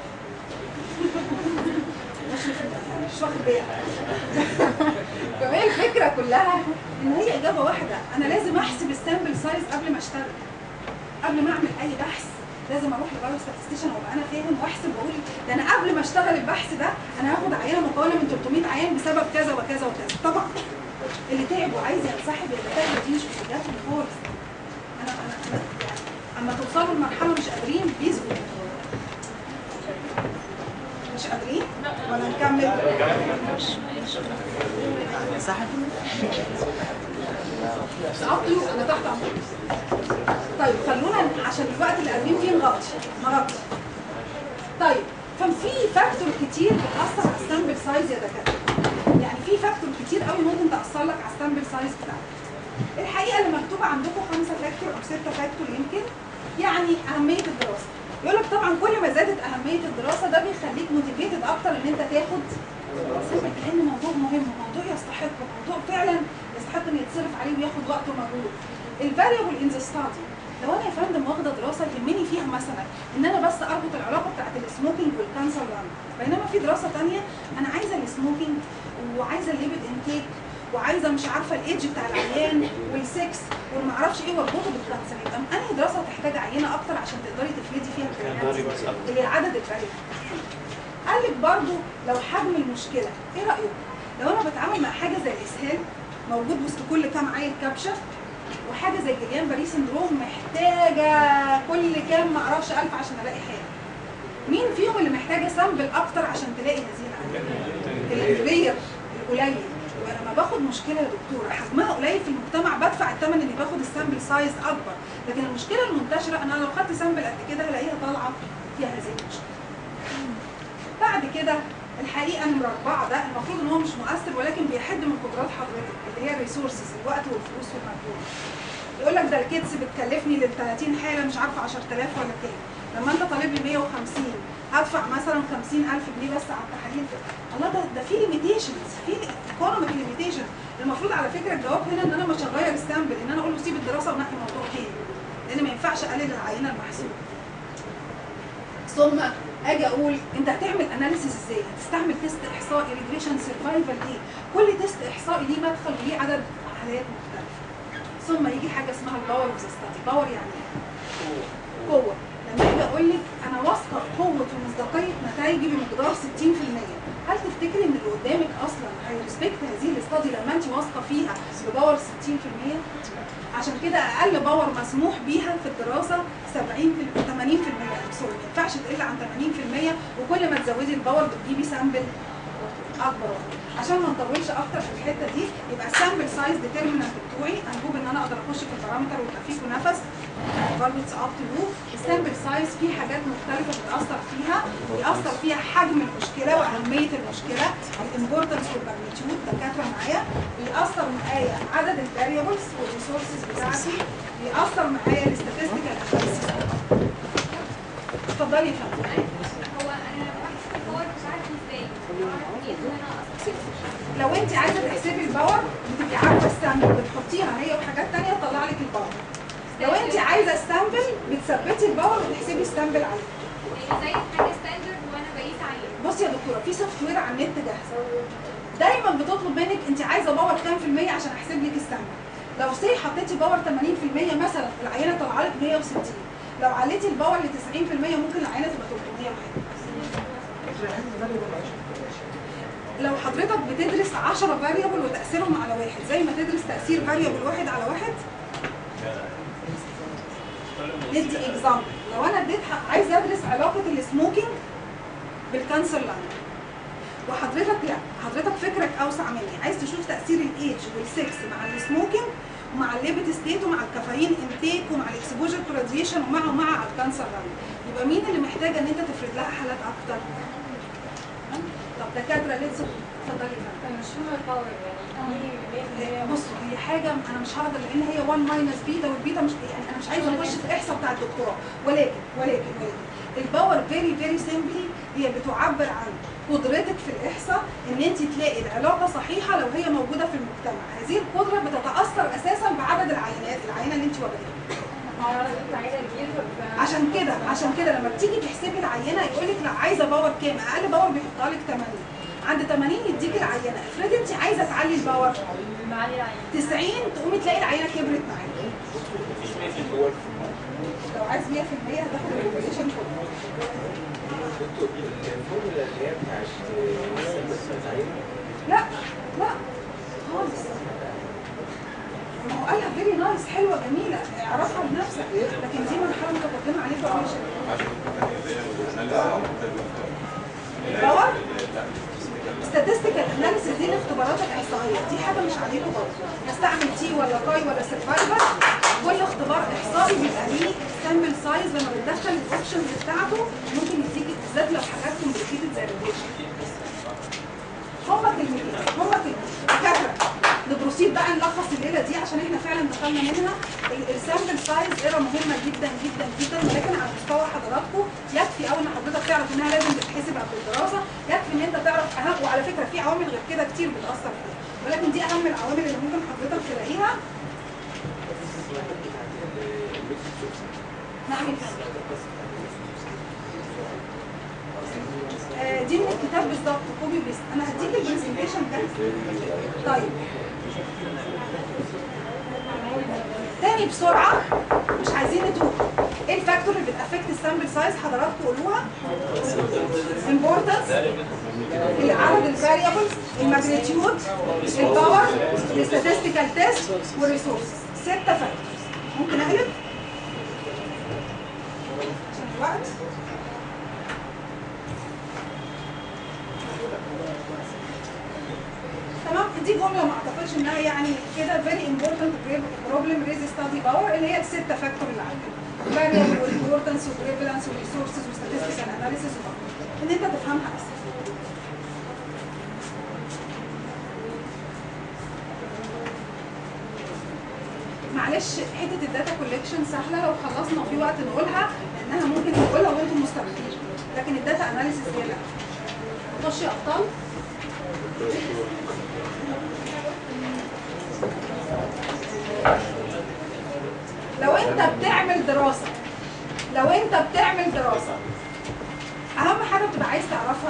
المشرف مش واخد باله فهي الفكره كلها ان هي اجابه واحده انا لازم احسب السامبل سايز قبل ما اشتغل قبل ما اعمل اي بحث لازم اروح لبايو ستاتستيشن وابقى انا فاهم واحسب واقول ده انا قبل ما اشتغل البحث ده انا هاخد عينه مكونه من 300 عيان بسبب كذا وكذا وكذا طبعا اللي تعب وعايز ينسحب النتائج دي مش بتجاتهم خالص انا انا انا يعني اما توصلوا لمرحله مش قادرين بيثبت مش قادرين ولا نكمل صاحب سقطوا انا تحت امرك طيب خلونا عشان الوقت اللي قاعدين فيه نغطي نغطي طيب كان في فاكتور كتير بتاثر على السامبل سايز يا دكاتره يعني في فاكتور كتير قوي ممكن تاثر لك على السامبل سايز بتاعك الحقيقه اللي مكتوبه عندكم خمسه فاكتور او سته فاكتور يمكن يعني اهميه الدراسه يقول لك طبعا كل ما زادت اهميه الدراسه ده بيخليك موتيفيتد اكتر ان انت تاخد سبب لان موضوع مهم موضوع يستحق موضوع فعلا يستحق ان يتصرف عليه وياخد وقت ومجهود الفاريبل ان ذا ستادي لو انا يا فندم واخده دراسه يهمني فيها مثلا ان انا بس اربط العلاقه بتاعت السموكينج والكانسر لان بينما في دراسه ثانيه انا عايزه السموكينج وعايزه الليبيد انتيك وعايزه مش عارفه الايدج بتاع العيان والسكس وما اعرفش ايه واربطه بالكانسر يبقى انهي دراسه تحتاج عينه اكتر عشان تقدري تفردي فيها البيانات اللي هي عدد الفاريبل قال لك برضه لو حجم المشكله ايه رايك لو انا بتعامل مع حاجه زي الاسهال موجود وسط كل كام عيل كبشه وحاجه زي جليان باري سندروم محتاجه كل كام ما اعرفش الف عشان الاقي حاجه مين فيهم اللي محتاجه سامبل اكتر عشان تلاقي هذه العينه الكبير القليل وانا لما باخد مشكله يا دكتوره حجمها قليل في المجتمع بدفع الثمن اني باخد السامبل سايز اكبر لكن المشكله المنتشره انا لو خدت سامبل قد كده هلاقيها طالعه فيها هذه المشكله بعد كده الحقيقه نمره اربعه ده المفروض ان هو مش مؤثر ولكن بيحد من قدرات حضرتك اللي هي الريسورسز الوقت والفلوس والمجهود يقول لك ده الكيتس بتكلفني لل 30 حاله مش عارفه 10000 ولا كام لما انت طالب لي 150 هدفع مثلا 50000 جنيه بس على التحاليل الله ده ده في ليميتيشنز في ايكونوميك ليميتيشن المفروض على فكره الجواب هنا ان انا مش هغير السامبل ان انا اقول له سيب الدراسه ونقي موضوع تاني لان ما ينفعش اقلل العينه المحسوبه ثم اجي اقول انت هتعمل اناليسيس ازاي؟ هتستعمل تيست احصائي ريجريشن سرفايفل ايه؟ كل تيست احصائي ليه مدخل وليه عدد حالات مختلفه. ثم يجي حاجه اسمها الباور اوف ذا ستادي، باور يعني ايه؟ قوه. لما اجي اقول لك انا واثقه في قوه ومصداقيه نتائجي بمقدار 60%، هل تفتكري ان اللي قدامك اصلا هيرسبكت هذه الاستادي لما انت واثقه فيها بباور 60%؟ عشان كده اقل باور مسموح بيها في الدراسه 70 في 80% سوري ما ينفعش تقل عن 80% وكل ما تزودي الباور بتجيبي سامبل اكبر عشان ما نطولش اكتر في الحته دي يبقى السامبل سايز ديترمينانت بتوعي انبوب ان انا اقدر اخش في البارامتر ويبقى فيكم نفس برضه اتس اب تو يو السامبل سايز في حاجات مختلفه بتاثر فيها بيأثر فيها حجم المشكله واهميه المشكله الامبورتنس والماجنتيود دكاتره معايا بيأثر معايا عدد الفاريبلز والريسورسز بتاعتي بيأثر معايا الاستاتستيكال اناليسيس اتفضلي يا فندم هو انا بحسب الباور مش عارفه ازاي اعرف ايه ان انا اصلا لو انت عايزه تحسبي الباور بتبقي عارفه السامبل بتحطيها هي وحاجات تانية تطلع لك الباور لو انت عايزه السامبل بتثبتي الباور وتحسبي السامبل عليه يعني زي حاجه ستاندرد وانا بقيس عليه بصي يا دكتوره في سوفت وير على النت جاهزه دايما بتطلب منك انت عايزه باور كام في الميه عشان احسب لك السامبل لو سي حطيتي باور 80% مثلا العينه طالعه لك 160 لو عليتي الباور ل 90% ممكن العينه تبقى 300 وحاجه لو حضرتك بتدرس 10 فاريبل وتاثيرهم على واحد زي ما تدرس تاثير فاريبل واحد على واحد ندي اكزامبل لو انا اديت ح- عايز ادرس علاقه السموكينج بالكانسر لاين وحضرتك لا حضرتك فكرك اوسع مني عايز تشوف تاثير الايدج والسكس مع السموكينج ومع الليبت ستيت ومع الكافيين انتيك ومع الاكسبوجر تو راديشن ومع ومع الكانسر لاين يبقى مين اللي محتاجه ان انت تفرد لها حالات اكتر طب دكاتره لسه اتفضلي يا فندم. مش هو الباور يعني هي- بصوا هي حاجه انا مش هقدر لان هي 1 ماينس بيتا والبيتا مش يعني انا مش عايزه اخش في احصاء بتاع الدكتوراه ولكن ولكن ولكن الباور فيري فيري سيمبلي هي بتعبر عن قدرتك في الاحصاء ان انت تلاقي العلاقه صحيحه لو هي موجوده في المجتمع هذه القدره بتتاثر اساسا بعدد العينات العينه اللي انت واخداها عشان كده عشان كده لما بتيجي تحسبي العينه يقول لك لا عايزه باور كام اقل باور بيحطها لك 80 عند 80 يديك العينه افرضي انت عايزه تعلي الباور 90 تقومي تلاقي العينه كبرت معاكي لو عايز 100% هتاخد البوبيليشن كله الفورمولا اللي هي بتاعت لا لا خالص ما هو قالها فيري نايس حلوه جميله اعرفها بنفسك لكن دي مرحله متقدمه عليك بقى مش الباور statistical analysis دي الاختبارات الاحصائيه دي حاجه مش عليكم برضه نستعمل تي ولا باي ولا سرفايفر كل اختبار احصائي بيبقى ليه سامبل سايز لما بتدخل الاوبشنز بتاعته ممكن يديك بالذات لو حاجات كومبليكيتد زي الريليشن هما كلمتين هما كلمتين دكاتره نبروسيد بقى نلخص الليله دي عشان احنا فعلا دخلنا منها السامبل سايز ايرا مهمه جدا جدا جدا ولكن على مستوى حضراتكم يكفي قوي ان حضرتك تعرف انها لازم تتحسب قبل الدراسه يكفي ان انت تعرف اهم وعلى فكره في عوامل غير كده كتير بتاثر فيها ولكن دي اهم العوامل اللي ممكن حضرتك تلاقيها نعم يا فندم. آه، دي من الكتاب بالظبط كوبي بيست انا هديك البرزنتيشن جاهز طيب تاني بسرعه مش عايزين نتوه ايه الفاكتور اللي بتافكت السامبل سايز حضراتكم قولوها importance العدد الفاريبلز الماجنتيود الباور الستاتستيكال تيست والريسورسز ستة فاكتورز ممكن اقلب عشان الوقت تمام دي جمله ما اعتقدش انها يعني كده very important problem raise study power اللي هي الستة فاكتور اللي عندنا variable والimportance والprevalence والresources والstatistical analysis وبقى. ان انت تفهمها اسهل معلش حته الداتا كوليكشن سهله لو خلصنا في وقت نقولها لانها ممكن نقولها وانتم مستمتعين لكن الداتا اناليسيس هي لا خش يا ابطال لو انت بتعمل دراسه لو انت بتعمل دراسه اهم حاجه بتبقى عايز تعرفها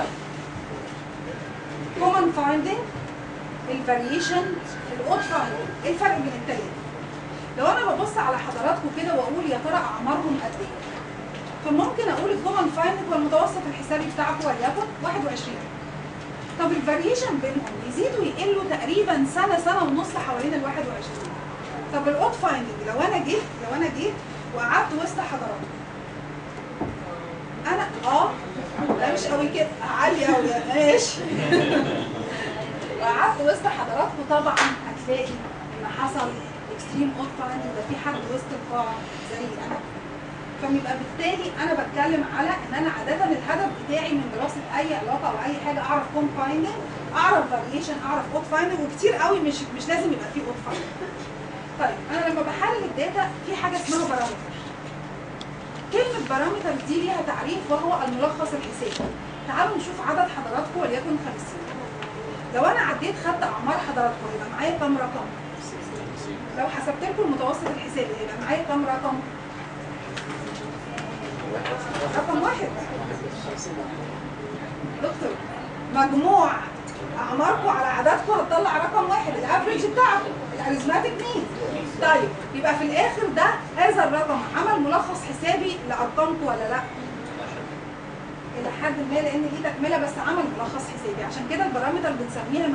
common finding الفاريشن الاود finding ايه الفرق بين التلاته لو انا ببص على حضراتكم كده واقول يا ترى اعمارهم قد ايه فممكن اقول الكومن فايندنج والمتوسط الحسابي بتاعكم وليكن 21 طب الفاريشن بينهم يزيدوا يقلوا تقريبا سنه سنه ونص حوالين ال 21 طب الاوت فايندنج لو انا جيت لو انا جيت وقعدت وسط حضراتكم انا اه لا مش قوي كده عالي قوي ماشي وقعدت وسط حضراتكم طبعا هتلاقي ان حصل اكستريم اوت فايندنج ده في حد وسط القاعه زي انا فبيبقى بالتالي انا بتكلم على ان انا عاده الهدف بتاعي من دراسه اي علاقه او اي حاجه اعرف كوم فايندنج اعرف فاريشن اعرف اوت فايندنج وكتير قوي مش مش لازم يبقى فيه اوت فايندنج طيب انا لما بحلل الداتا في حاجه اسمها بارامتر كلمه بارامتر دي ليها تعريف وهو الملخص الحسابي تعالوا نشوف عدد حضراتكم وليكن 50 لو انا عديت خدت اعمار حضراتكم يبقى معايا كام رقم لو حسبت لكم المتوسط الحسابي يبقى معايا كام رقم رقم واحد دكتور مجموع اعماركم على عددكم هتطلع رقم واحد الافريج بتاعكم الاريزماتيك مين طيب يبقى في الاخر ده هذا الرقم عمل ملخص حسابي لارقامكم ولا لا الى حد ما لان دي تكمله بس عمل ملخص حسابي عشان كده البارامتر بنسميها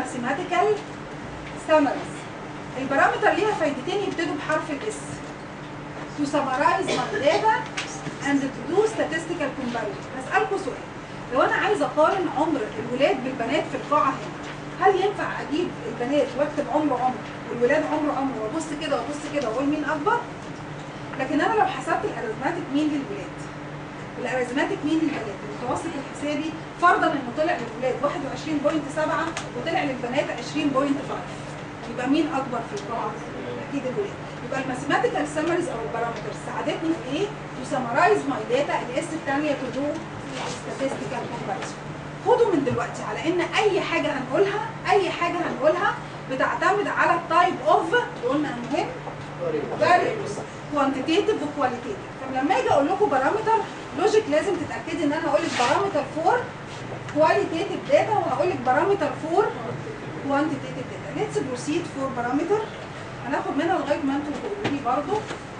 to summarize my data and to do statistical comparison هسألكوا سؤال لو أنا عايزة أقارن عمر الولاد بالبنات في القاعة هنا هل ينفع أجيب البنات وأكتب عمر عمر والولاد عمر عمر وأبص كده وأبص كده وأقول مين أكبر؟ لكن أنا لو حسبت الأريزماتيك مين للولاد الاريزماتيك مين للبنات المتوسط الحسابي فرضا انه طلع للولاد 21.7 وطلع للبنات 20.5 يبقى مين اكبر في القاعه؟ اكيد الولاد يبقى الماثيماتيكال سمريز او البارامترز ساعدتني في ايه؟ تو سمرايز ماي داتا الاس الثانيه تو دو statistical comparison خدوا من دلوقتي على ان اي حاجه هنقولها اي حاجه هنقولها بتعتمد على التايب اوف قلنا مهم variables quantitative وكواليتيف طب لما اجي اقول لكم بارامتر لوجيك لازم تتاكدي ان انا هقول لك بارامتر فور كواليتيف داتا وهقول لك بارامتر فور كوانتيتيف داتا ليتس بروسيد فور بارامتر هناخد منها لغايه ما انتوا تقولوا لي برضه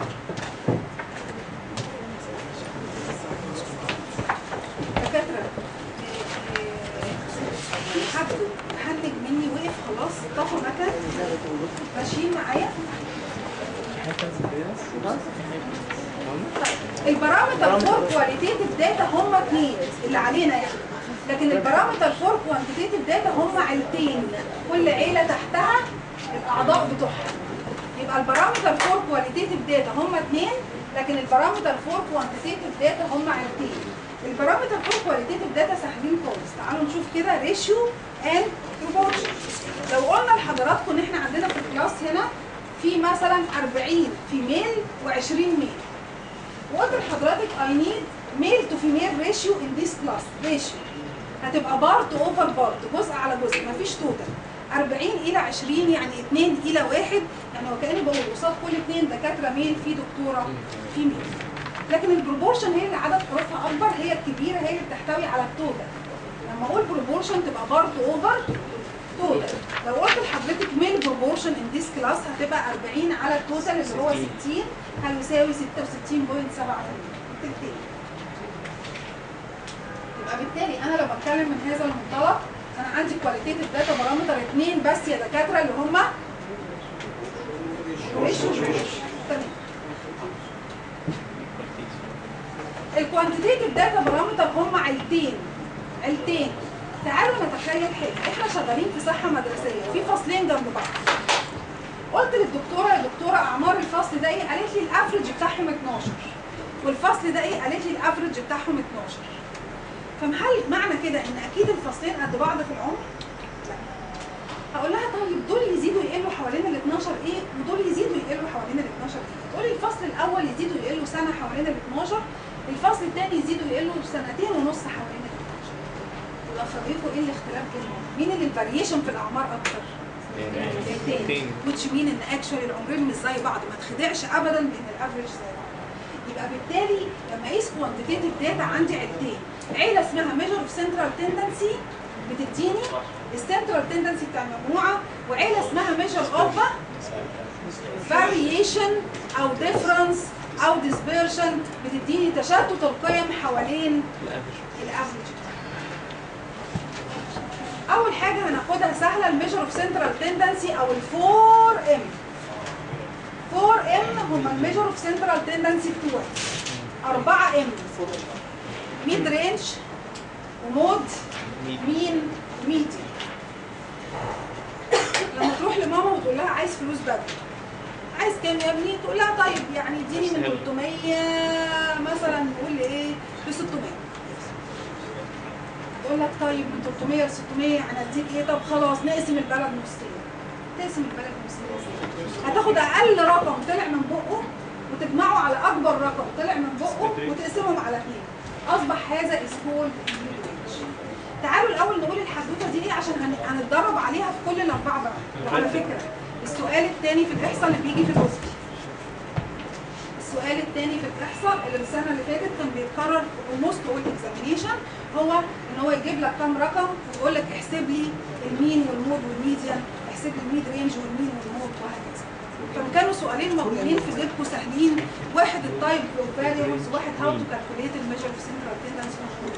دكاتره آه، آه، في حد هنج مني وقف خلاص طفى مكان ماشيين معايا البارامتر فور كواليتيف داتا هم اثنين اللي علينا يعني لكن البارامتر فور كوانتيتيف داتا هم عيلتين كل عيله تحتها الاعضاء بتوعها يبقى البارامتر فور كواليتيف داتا هم اثنين لكن البارامتر فور كوانتيتيف داتا هم عيلتين البارامتر فور كواليتيف داتا سهلين خالص تعالوا نشوف كده ريشيو اند بروبورشن لو قلنا لحضراتكم ان احنا عندنا في الكلاس هنا في مثلا 40 فيميل و20 ميل وقلت لحضرتك I need male to female ratio in this class ratio هتبقى بارت اوفر بارت جزء على جزء مفيش توتال 40 الى 20 يعني 2 الى 1 يعني وكاني بقول قصاد كل اثنين دكاتره ميل في دكتوره في ميل لكن البروبورشن هي اللي عدد حروفها اكبر هي الكبيره هي اللي بتحتوي على التوتال لما اقول بروبورشن تبقى بارت اوفر توتال لو قلت لحضرتك ميل بروبورشن ان ذيس كلاس هتبقى 40 على التوتال اللي هو 60 هيساوي 66.7 تلتين يبقى بالتالي انا لو بتكلم من هذا المنطلق انا عندي كواليتيف داتا بارامتر اثنين بس يا دكاتره اللي هم تمام الكوانتيتيف داتا بارامتر هم عيلتين عيلتين تعالوا نتخيل حاجه احنا شغالين في صحه مدرسيه في فصلين جنب بعض قلت للدكتوره يا دكتوره اعمار الفصل ده ايه قالت لي الافرج بتاعهم 12 والفصل ده ايه قالت لي الافرج بتاعهم 12 فهل معنى كده ان اكيد الفصلين قد بعض في العمر لا هقول لها طيب دول يزيدوا يقلوا حوالين ال 12 ايه ودول يزيدوا يقلوا حوالين ال 12 ايه تقولي الفصل الاول يزيدوا يقلوا سنه حوالين ال 12 الفصل الثاني يزيدوا يقلوا سنتين ونص حوالين ال 12 يبقى فريقه ايه الاختلاف بينهم مين اللي الفاريشن في الاعمار اكتر التاني which mean ان اكشولي العمرين مش زي بعض ما تخدعش ابدا بان الافريج زي بعض يبقى بالتالي لما اقيس كوانتيتيف داتا عندي عيلتين عيله اسمها ميجر اوف سنترال تندنسي بتديني السنترال تندنسي بتاع المجموعه وعيله اسمها ميجر اوف فاريشن او ديفرنس او ديسبيرشن بتديني تشتت القيم حوالين الافريج اول حاجه هناخدها سهله الميجر اوف سنترال تندنسي او الفور ام 4 ام هم الميجر اوف سنترال تندنسي بتوعي 4 ام ميد رينج ومود مين وميديان لما تروح لماما وتقول لها عايز فلوس بدري عايز كام يا ابني تقول لها طيب يعني اديني من 300 مثلا نقول ايه ل 600 تقول لك طيب من 300 ل 600 يعني اديك ايه طب خلاص نقسم البلد نصين تقسم البلد نصين ازاي؟ هتاخد اقل رقم طلع من بقه وتجمعه على اكبر رقم طلع من بقه وتقسمهم على اثنين اصبح هذا اسكول تعالوا الاول نقول الحدوته دي ايه عشان هن- هنتدرب عليها في كل الاربع برامج وعلى فكره السؤال الثاني في الاحصاء اللي بيجي في الوسط السؤال الثاني في الاحصاء اللي السنه اللي فاتت كان بيتكرر في almost all examination هو ان هو يجيب لك كام رقم ويقول لك احسب لي المين والمود والميديان احسب لي الميد رينج والمين والمود وهكذا فكانوا سؤالين موجودين في جيبكم سهلين واحد التايب اوف فاريبلز واحد هاو تو كالكوليت الميجر اوف سنترال تندنس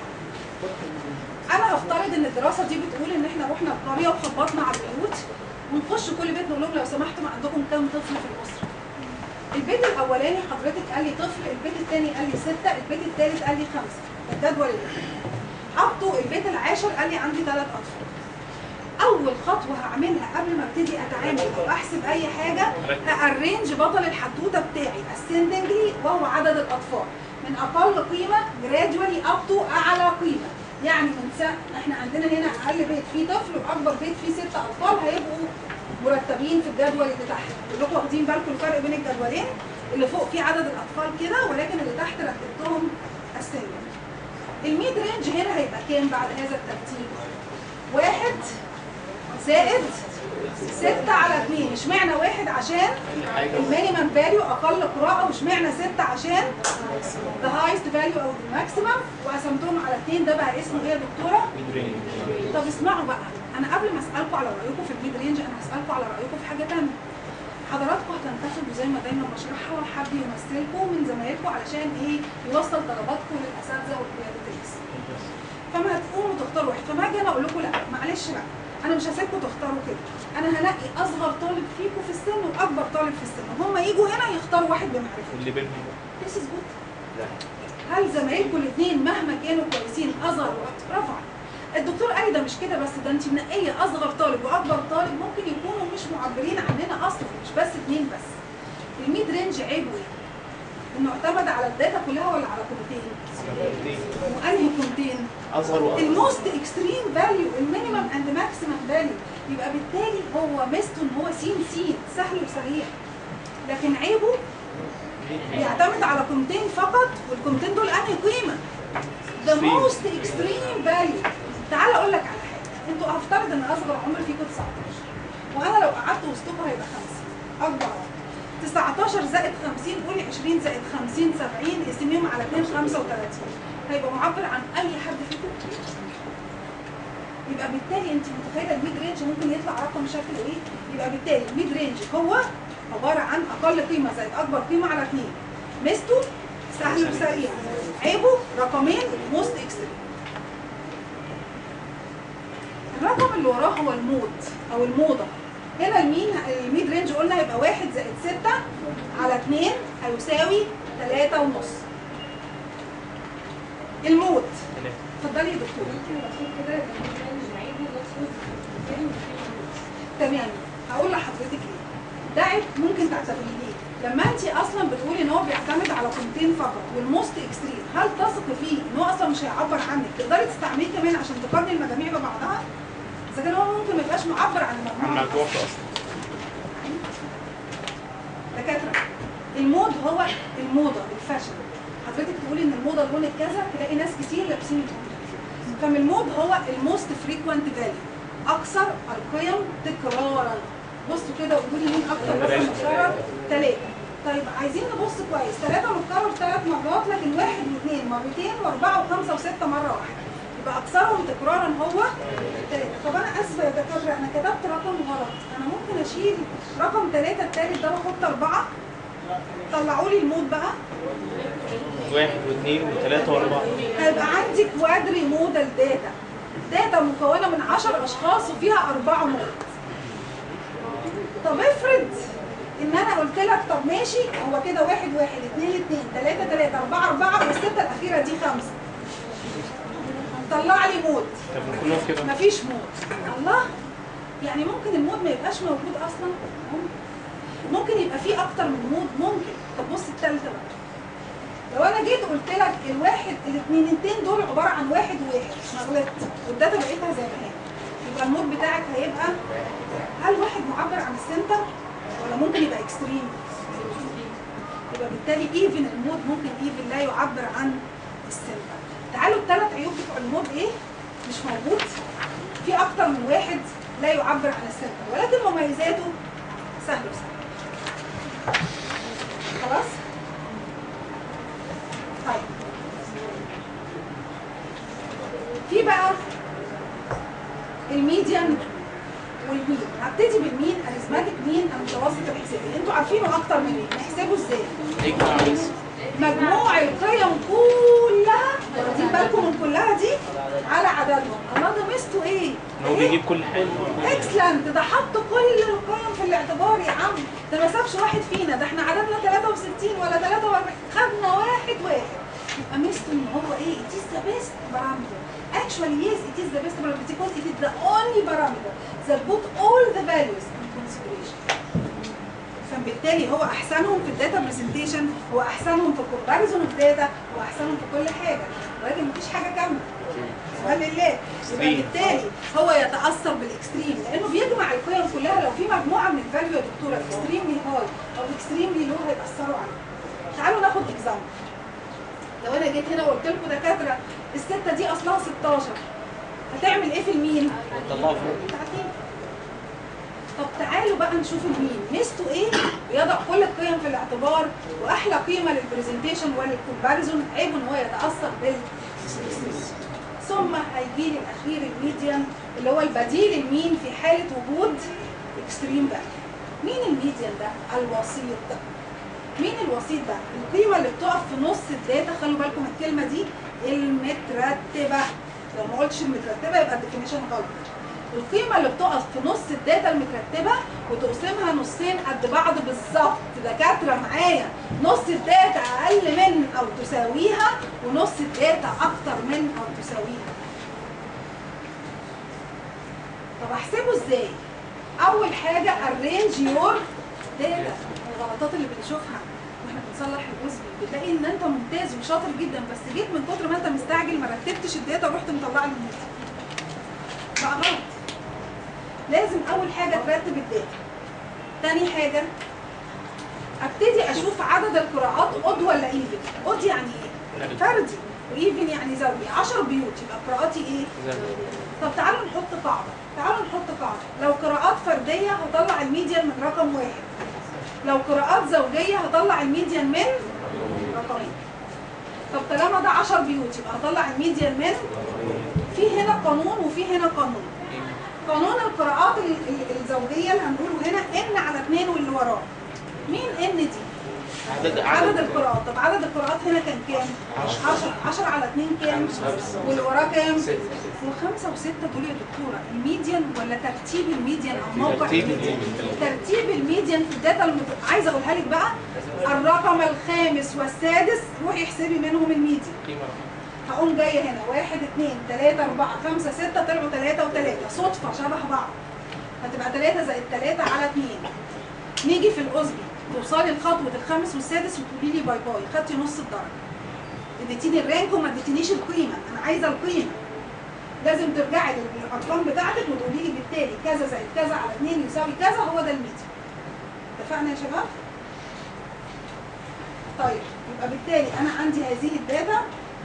انا هفترض ان الدراسه دي بتقول ان احنا رحنا القريه وخبطنا على البيوت ونخش كل بيت نقول لهم لو سمحتوا ما عندكم كام طفل في الاسره البيت الاولاني حضرتك قال لي طفل البيت الثاني قال لي سته البيت الثالث قال لي خمسه الجدول اللي حطوا البيت العاشر قال لي عندي ثلاث اطفال اول خطوه هعملها قبل ما ابتدي اتعامل او احسب اي حاجه هارينج بطل الحدوته بتاعي ascendingly وهو عدد الاطفال من اقل قيمه gradually up to اعلى قيمه يعني من سنة احنا عندنا هنا اقل بيت فيه طفل واكبر بيت فيه ست اطفال هيبقوا مرتبين في الجدول اللي تحت كلكم واخدين بالكم الفرق بين الجدولين اللي فوق فيه عدد الاطفال كده ولكن اللي تحت رتبتهم ascending الميد رينج هنا هيبقى كام بعد هذا الترتيب؟ واحد زائد ستة على اتنين اشمعنى واحد عشان المينيمم فاليو اقل قراءة واشمعنى ستة عشان the highest value او the maximum وقسمتهم على اتنين ده بقى اسمه ايه يا دكتورة؟ طب اسمعوا بقى انا قبل ما اسالكم على رايكم في الميد رينج انا هسالكم على رايكم في حاجه ثانيه حضراتكم هتنتخبوا زي ما دايما بشرحها حد يمثلكم من زمايلكم علشان ايه يوصل طلباتكم للاساتذه والقيادات فما هتقوموا تختاروا واحد فما اجي انا اقول لكم لا معلش بقى انا مش هسيبكم تختاروا كده انا هنقي اصغر طالب فيكم في السن واكبر طالب في السن هم يجوا هنا يختاروا واحد بمعرفتهم اللي بينهم This is good. هل زمايلكم الاثنين مهما كانوا كويسين اصغر رفع الدكتور قال ده مش كده بس ده انت منقيه اصغر طالب واكبر طالب ممكن يكونوا مش معبرين عننا اصلا مش بس اثنين بس الميد رينج عيبه ايه؟ انه اعتمد على الداتا كلها ولا على كومتين؟ وانهي كومتين؟ اصغر واكبر الموست اكستريم فاليو المينيمم اند ماكسيمم فاليو يبقى بالتالي هو ميزته ان هو سين سين سهل وسريع لكن عيبه بيعتمد على قيمتين فقط والقيمتين دول انهي قيمه؟ the most extreme value تعال اقول لك على حاجه انتوا هفترض ان اصغر عمر فيكم 19 وانا لو قعدت وسطكم هيبقى 50 اكبر عمر 19 زائد 50 قولي 20 زائد 50 70 قسميهم على 2 35 هيبقى معبر عن اي حد فيكم يبقى بالتالي انت متخيله الميد رينج ممكن يطلع رقم شكله ايه؟ يبقى بالتالي الميد رينج هو عباره عن اقل قيمه زائد اكبر قيمه على 2 ميزته سهل وسريع عيبه رقمين موست اكستريم الرقم اللي وراه هو المود او الموضه هنا المين الميد رينج قلنا هيبقى واحد زائد ستة على اتنين هيساوي تلاتة ونص المود اتفضلي يا دكتور تمام هقول لحضرتك ليه ده عيب ممكن تعتبريه ليه لما انت اصلا بتقولي ان هو بيعتمد على قيمتين فقط والموست اكستريم هل تثق فيه ان هو اصلا مش هيعبر عنك تقدري تستعمليه كمان عشان تقارني المجاميع ببعضها اذا كان هو ممكن ما يبقاش معبر عن عن المجموعه مجموعته اصلا دكاتره المود هو الموضه الفاشن حضرتك تقولي ان الموضه لون كذا تلاقي ناس كتير لابسين اللون ده. فمن المود هو الموست فريكوينت فاليو اكثر القيم تكرارا بصوا كده وقولوا لي مين اكتر رقم متكرر ثلاثه طيب عايزين نبص كويس ثلاثه متكرر ثلاث مرات لكن واحد واثنين مرتين واربعه وخمسه وسته مره واحده يبقى اكثرهم تكرارا هو ثلاثه طب انا اسفه يا دكاتره انا كتبت رقم غلط انا ممكن اشيل رقم ثلاثه الثالث ده واحط اربعه طلعوا لي المود بقى واحد واثنين وثلاثة وأربعة هيبقى عندي كوادري مودال داتا داتا مكونه من 10 اشخاص وفيها اربعه مود طب افرض ان انا قلت لك طب ماشي هو كده واحد واحد اثنين اثنين ثلاثة ثلاثة أربعة أربعة والستة الأخيرة دي خمسة طلع لي مود طب كلهم كده مفيش مود الله يعني ممكن المود ما يبقاش موجود اصلا ممكن ممكن يبقى فيه اكتر من مود ممكن طب بص التالتة بقى لو انا جيت قلت لك الواحد الاثنينتين دول عباره عن واحد وواحد ما غلطت والداتا بقيتها زي ما هي يبقى المود بتاعك هيبقى هل واحد معبر عن السنتر ولا ممكن يبقى اكستريم يبقى بالتالي ايفن المود ممكن ايفن لا يعبر عن السنتر تعالوا الثلاث عيوب بتوع المود ايه مش موجود في اكتر من واحد لا يعبر عن السنتر ولكن مميزاته سهل وسهل خلاص طيب في بقى الميديان والمين هبتدي بالمين اريزماتيك مين المتوسط الحسابي انتوا عارفينه اكتر مني نحسبه ازاي اجمع بس مجموع القيم كلها واخدين بالكم من كلها دي على عددهم الله ده ميزته ايه هو بيجيب كل حاجه اكسلنت ده حط كل القيم في الاعتبار يا عم ده ما سابش واحد فينا ده احنا عددنا 63 ولا 43 خدنا واحد واحد يبقى ميزته ان هو ايه it is the best parameter actually yes it is the best parameter because it is the only parameter that put all the values in consideration فبالتالي هو احسنهم في الداتا برزنتيشن هو احسنهم في الكومباريزون اوف داتا هو احسنهم في كل حاجه ولكن مفيش حاجه كامله سبحان الله يبقى بالتالي هو يتاثر بالاكستريم لانه بيجمع القيم كلها لو في مجموعه من الفاليو يا دكتوره اكستريملي هاي او اكستريملي لو هيتاثروا عليه تعالوا ناخد اكزامبل لو انا جيت هنا وقلت لكم دكاتره السته دي اصلها 16 هتعمل ايه في المين؟ طلعوا فوق تعالي. طب تعالوا بقى نشوف المين ميزته ايه بيضع كل القيم في الاعتبار واحلى قيمه للبرزنتيشن وللكومباريزون عيب ان هو يتاثر بال ثم هيجي لي الاخير الميديان اللي هو البديل المين في حاله وجود اكستريم فاليو مين الميديان ده الوسيط ده مين الوسيط ده القيمه اللي بتقف في نص الداتا خلوا بالكم الكلمه دي المترتبه لو ما قلتش المترتبه يبقى الديفينيشن غلط القيمه اللي بتقف في نص الداتا المترتبه وتقسمها نصين قد بعض بالظبط دكاتره معايا نص الداتا اقل من او تساويها ونص الداتا اكتر من او تساويها طب احسبه ازاي اول حاجه arrange your data الغلطات اللي بنشوفها واحنا بنصلح الجزء بتلاقي ان انت ممتاز وشاطر جدا بس جيت من كتر ما انت مستعجل ما رتبتش الداتا ورحت مطلع لي النتيجه بقى غلط لازم اول حاجه ترتب الداتا تاني حاجه ابتدي اشوف عدد القراءات اود ولا ايفن اود يعني ايه فردي وايفن يعني زوجي 10 بيوت يبقى قراءاتي ايه طب تعالوا نحط قاعده تعالوا نحط قاعده لو قراءات فرديه هطلع الميديان من رقم واحد لو قراءات زوجيه هطلع الميديان من رقمين طب طالما ده 10 بيوت يبقى هطلع الميديان من في هنا قانون وفي هنا قانون قانون القراءات ال- ال- الزوجيه اللي هنقوله هنا ان على 2 واللي وراه مين ان دي عدد عدد القراءات طب عدد القراءات هنا كان كام 10 10 على 2 كام واللي وراه كام وخمسة وستة دول يا دكتورة الميديان ولا ترتيب الميديان أو موقع ترتيب الميديان ترتيب الميديان في الداتا المت... عايزة أقولها لك بقى الرقم الخامس والسادس روحي احسبي منهم الميديان قيمه هقوم جاية هنا واحد اتنين تلاتة أربعة خمسة ستة طلعوا تلاتة وتلاتة صدفة شبه بعض هتبقى تلاتة زائد تلاتة على اتنين نيجي في الأسبي توصلي لخطوة الخامس والسادس وتقولي لي باي باي خدتي نص الدرجة اديتيني الرانك وما اديتنيش القيمة أنا عايزة القيمة لازم ترجعي للأرقام بتاعتك وتقولي لي بالتالي كذا زائد كذا على اتنين يساوي كذا هو ده الميديان اتفقنا يا شباب؟ طيب يبقى بالتالي أنا عندي هذه الداتا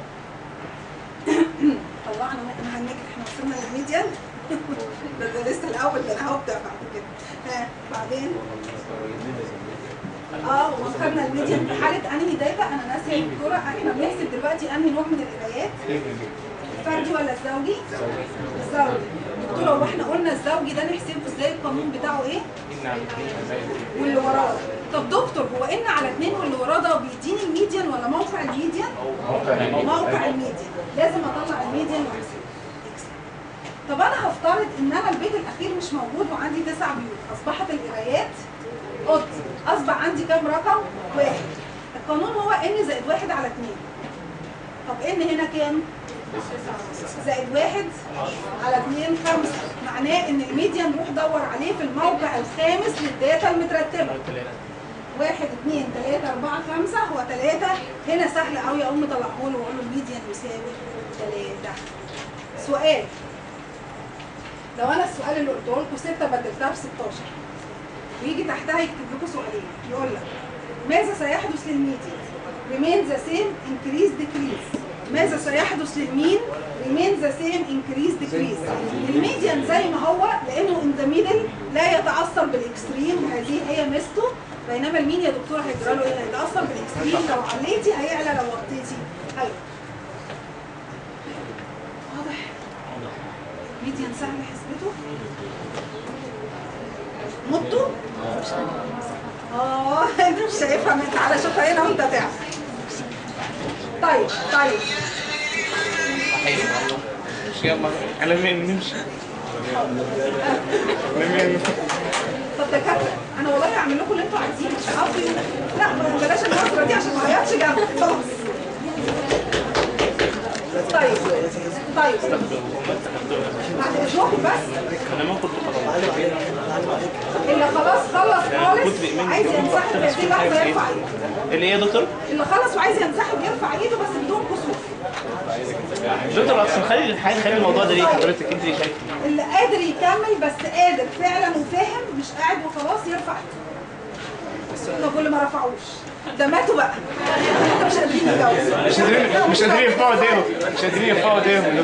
طلعنا انا هنجح احنا وصلنا للميديان ده ده لسه الاول ده انا هبدا بعد كده ها بعدين اه وصلنا الميديان في حاله انهي داتا انا ناسيه يا دكتوره احنا بنحسب دلوقتي انهي نوع من القرايات الفردي ولا الزوجي؟ الزوجي دكتوره هو احنا قلنا الزوجي ده نحسبه ازاي القانون بتاعه ايه؟ ان على اثنين واللي وراه طب دكتور هو ان على اتنين واللي وراه ده بيديني الميديان ولا موقع الميديان؟ موقع الميديان لازم اطلع الميديان واحسبه طب انا هفترض ان انا البيت الاخير مش موجود وعندي تسع بيوت اصبحت القرايات قط اصبح عندي كام رقم؟ واحد القانون هو ان زائد واحد على اتنين طب ان هنا كام؟ زائد واحد على اتنين خمسة معناه ان الميديان روح دور عليه في الموقع الخامس للداتا المترتبة واحد اتنين تلاتة أربعة خمسة هو تلاتة هنا سهل قوي أقوم مطلعه له وأقول له الميديان يساوي تلاتة سؤال لو أنا السؤال اللي قلته لكم ستة بدلتها ب 16 ويجي تحتها يكتب لكم سؤالين يقول لك ماذا سيحدث للميديان؟ remain the same increase decrease ماذا سيحدث للمين؟ remain the same increase decrease الميديان زي ما هو لأنه in the middle لا يتأثر بالإكستريم هذه هي ميزته بينما المين يا دكتور هيجرى له ايه؟ هيتأثر بالإكستريم لو عليتي هيعلى لو وطيتي أيوه واضح ميديان سهل حسبته مدته اه انت مش شايفها من تعالى شوفها هنا وانت تعرف طيب طيب صحيح والله مش يلا على مين نمشي طب دكاتره انا والله هعمل لكم اللي انتوا عايزينه عاوزين لا ما بلاش النظره دي عشان ما اعيطش جنب خلاص طيب طيب بعد اذنكم بس انا ما كنت خلاص اللي خلاص خلص خالص وعايز ينسحب في لحظه يرفع ايده اللي ايه يا دكتور؟ اللي خلص وعايز ينسحب يرفع ايده بس بدون كسوف دكتور اصلا خلي الحاجه خلي الموضوع ده ليه حضرتك انت اللي شايفه اللي قادر يكمل بس قادر فعلا وفاهم مش قاعد وخلاص يرفع ايده طب واللي ما رفعوش ده ماتوا بقى انت مش قادرين تتجوزوا مش قادرين مش قادرين يرفعوا ايديهم مش قادرين يرفعوا ايديهم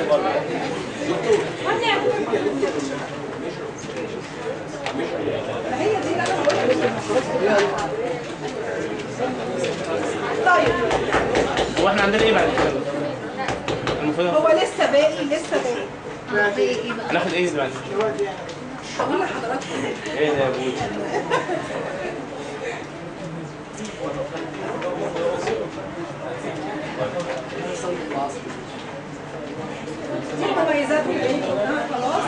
ما هي دي اللي انا بقولها طيب هو احنا عندنا ايه بعد كده؟ المفروض هو لسه باقي لسه باقي هناخد ايه بعد كده؟ هقول لحضراتكم ايه ده يا ابوي؟ دي مميزات البيت خلاص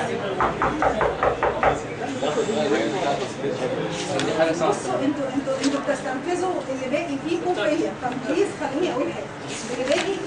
بصوا انتوا انتوا انتوا بتستنفذوا اللي باقي فيكم فيا فبليز خلوني اقول حاجه اللي باقي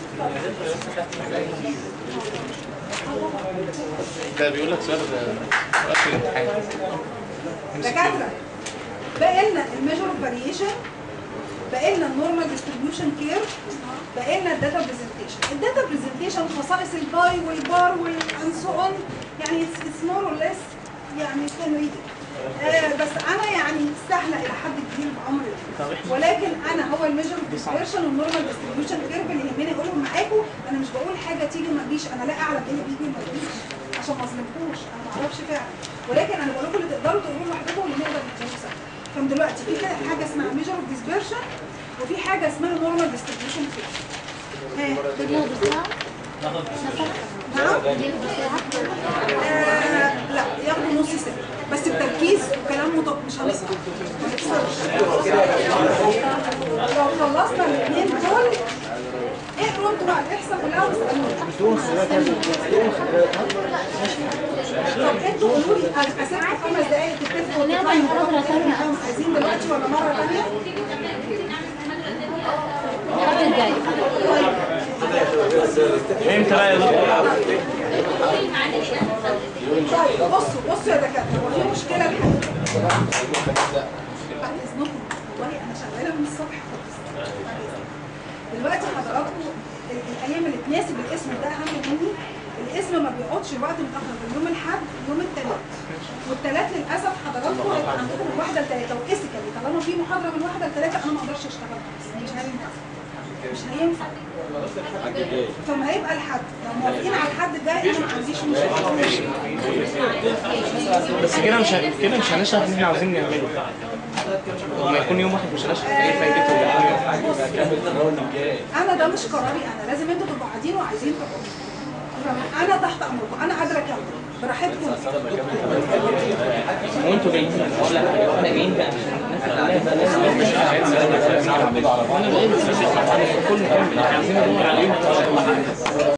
ده بيقول لك سؤال سؤال في الامتحان دكاتره باقي لنا الميجر فاريشن باقي لنا النورمال ديستريبيوشن كير باقي لنا الداتا برزنتيشن الداتا برزنتيشن خصائص الباي والبار والان سو اون يعني اتس مور اور ليس يعني كان ريدنج بس انا يعني سهله الى حد كبير بامر الله. ولكن انا هو الميجر ديسبيرشن والنورمال ديستريبيوشن كيرف اللي يهمني اقولهم معاكم انا مش بقول حاجه تيجي ما تجيش انا لا اعلم ايه اللي بيجي وما بيجيش عشان ما اظلمكوش انا ما اعرفش فعلا ولكن انا بقول لكم اللي تقدروا تقولوه لوحدكم واللي نقدر نقوله سوا فدلوقتي في كده حاجه اسمها ميجر ديسبيرشن وفي حاجه اسمها نورمال ديستريبيوشن كيرف نعم آه لا ياخدوا نص ساعه بس بتركيز وكلام مطب مش هنسمع ما نكسرش لو خلصنا الاثنين دول اقروا انتوا بقى الاحصاء كلها واسالوني طب انتوا قولوا لي اسيبكم خمس دقايق تتفقوا وتطلعوا عايزين دلوقتي ولا مره ثانيه؟ امتى بقى يا دكتور؟ طيب بصوا بصوا يا دكاتره هو في مشكله الحقيقه بعد اذنكم والله انا شغاله من الصبح خالص دلوقتي حضراتكم ال- الايام اللي تناسب الاسم ده اهم مني الاسم ما بيقعدش وقت متاخر من يوم الاحد يوم الثلاث والثلاث للاسف حضراتكم هيبقى عندكم من واحده لثلاثه واسكالي طالما في محاضره من واحده لثلاثه انا ما اقدرش اشتغل خالص مش هينفع مش هينفع فما هيبقى الحد لو موافقين على الحد الجاي انا ما عنديش مشكله بس كده مش ه- كده مش هنشرح اللي احنا عاوزين نعمله لما يكون يوم واحد مش هنشرح ايه فايدته ولا ايه انا ده مش قراري انا لازم انتوا تبقوا قاعدين وعايزين تقعدوا انا تحت امركم انا قادره اكمل براحتكم وانتوا جايين اقول لك حاجه احنا جايين بقى عشان الناس كلها كل كامل عايزين ندور عليهم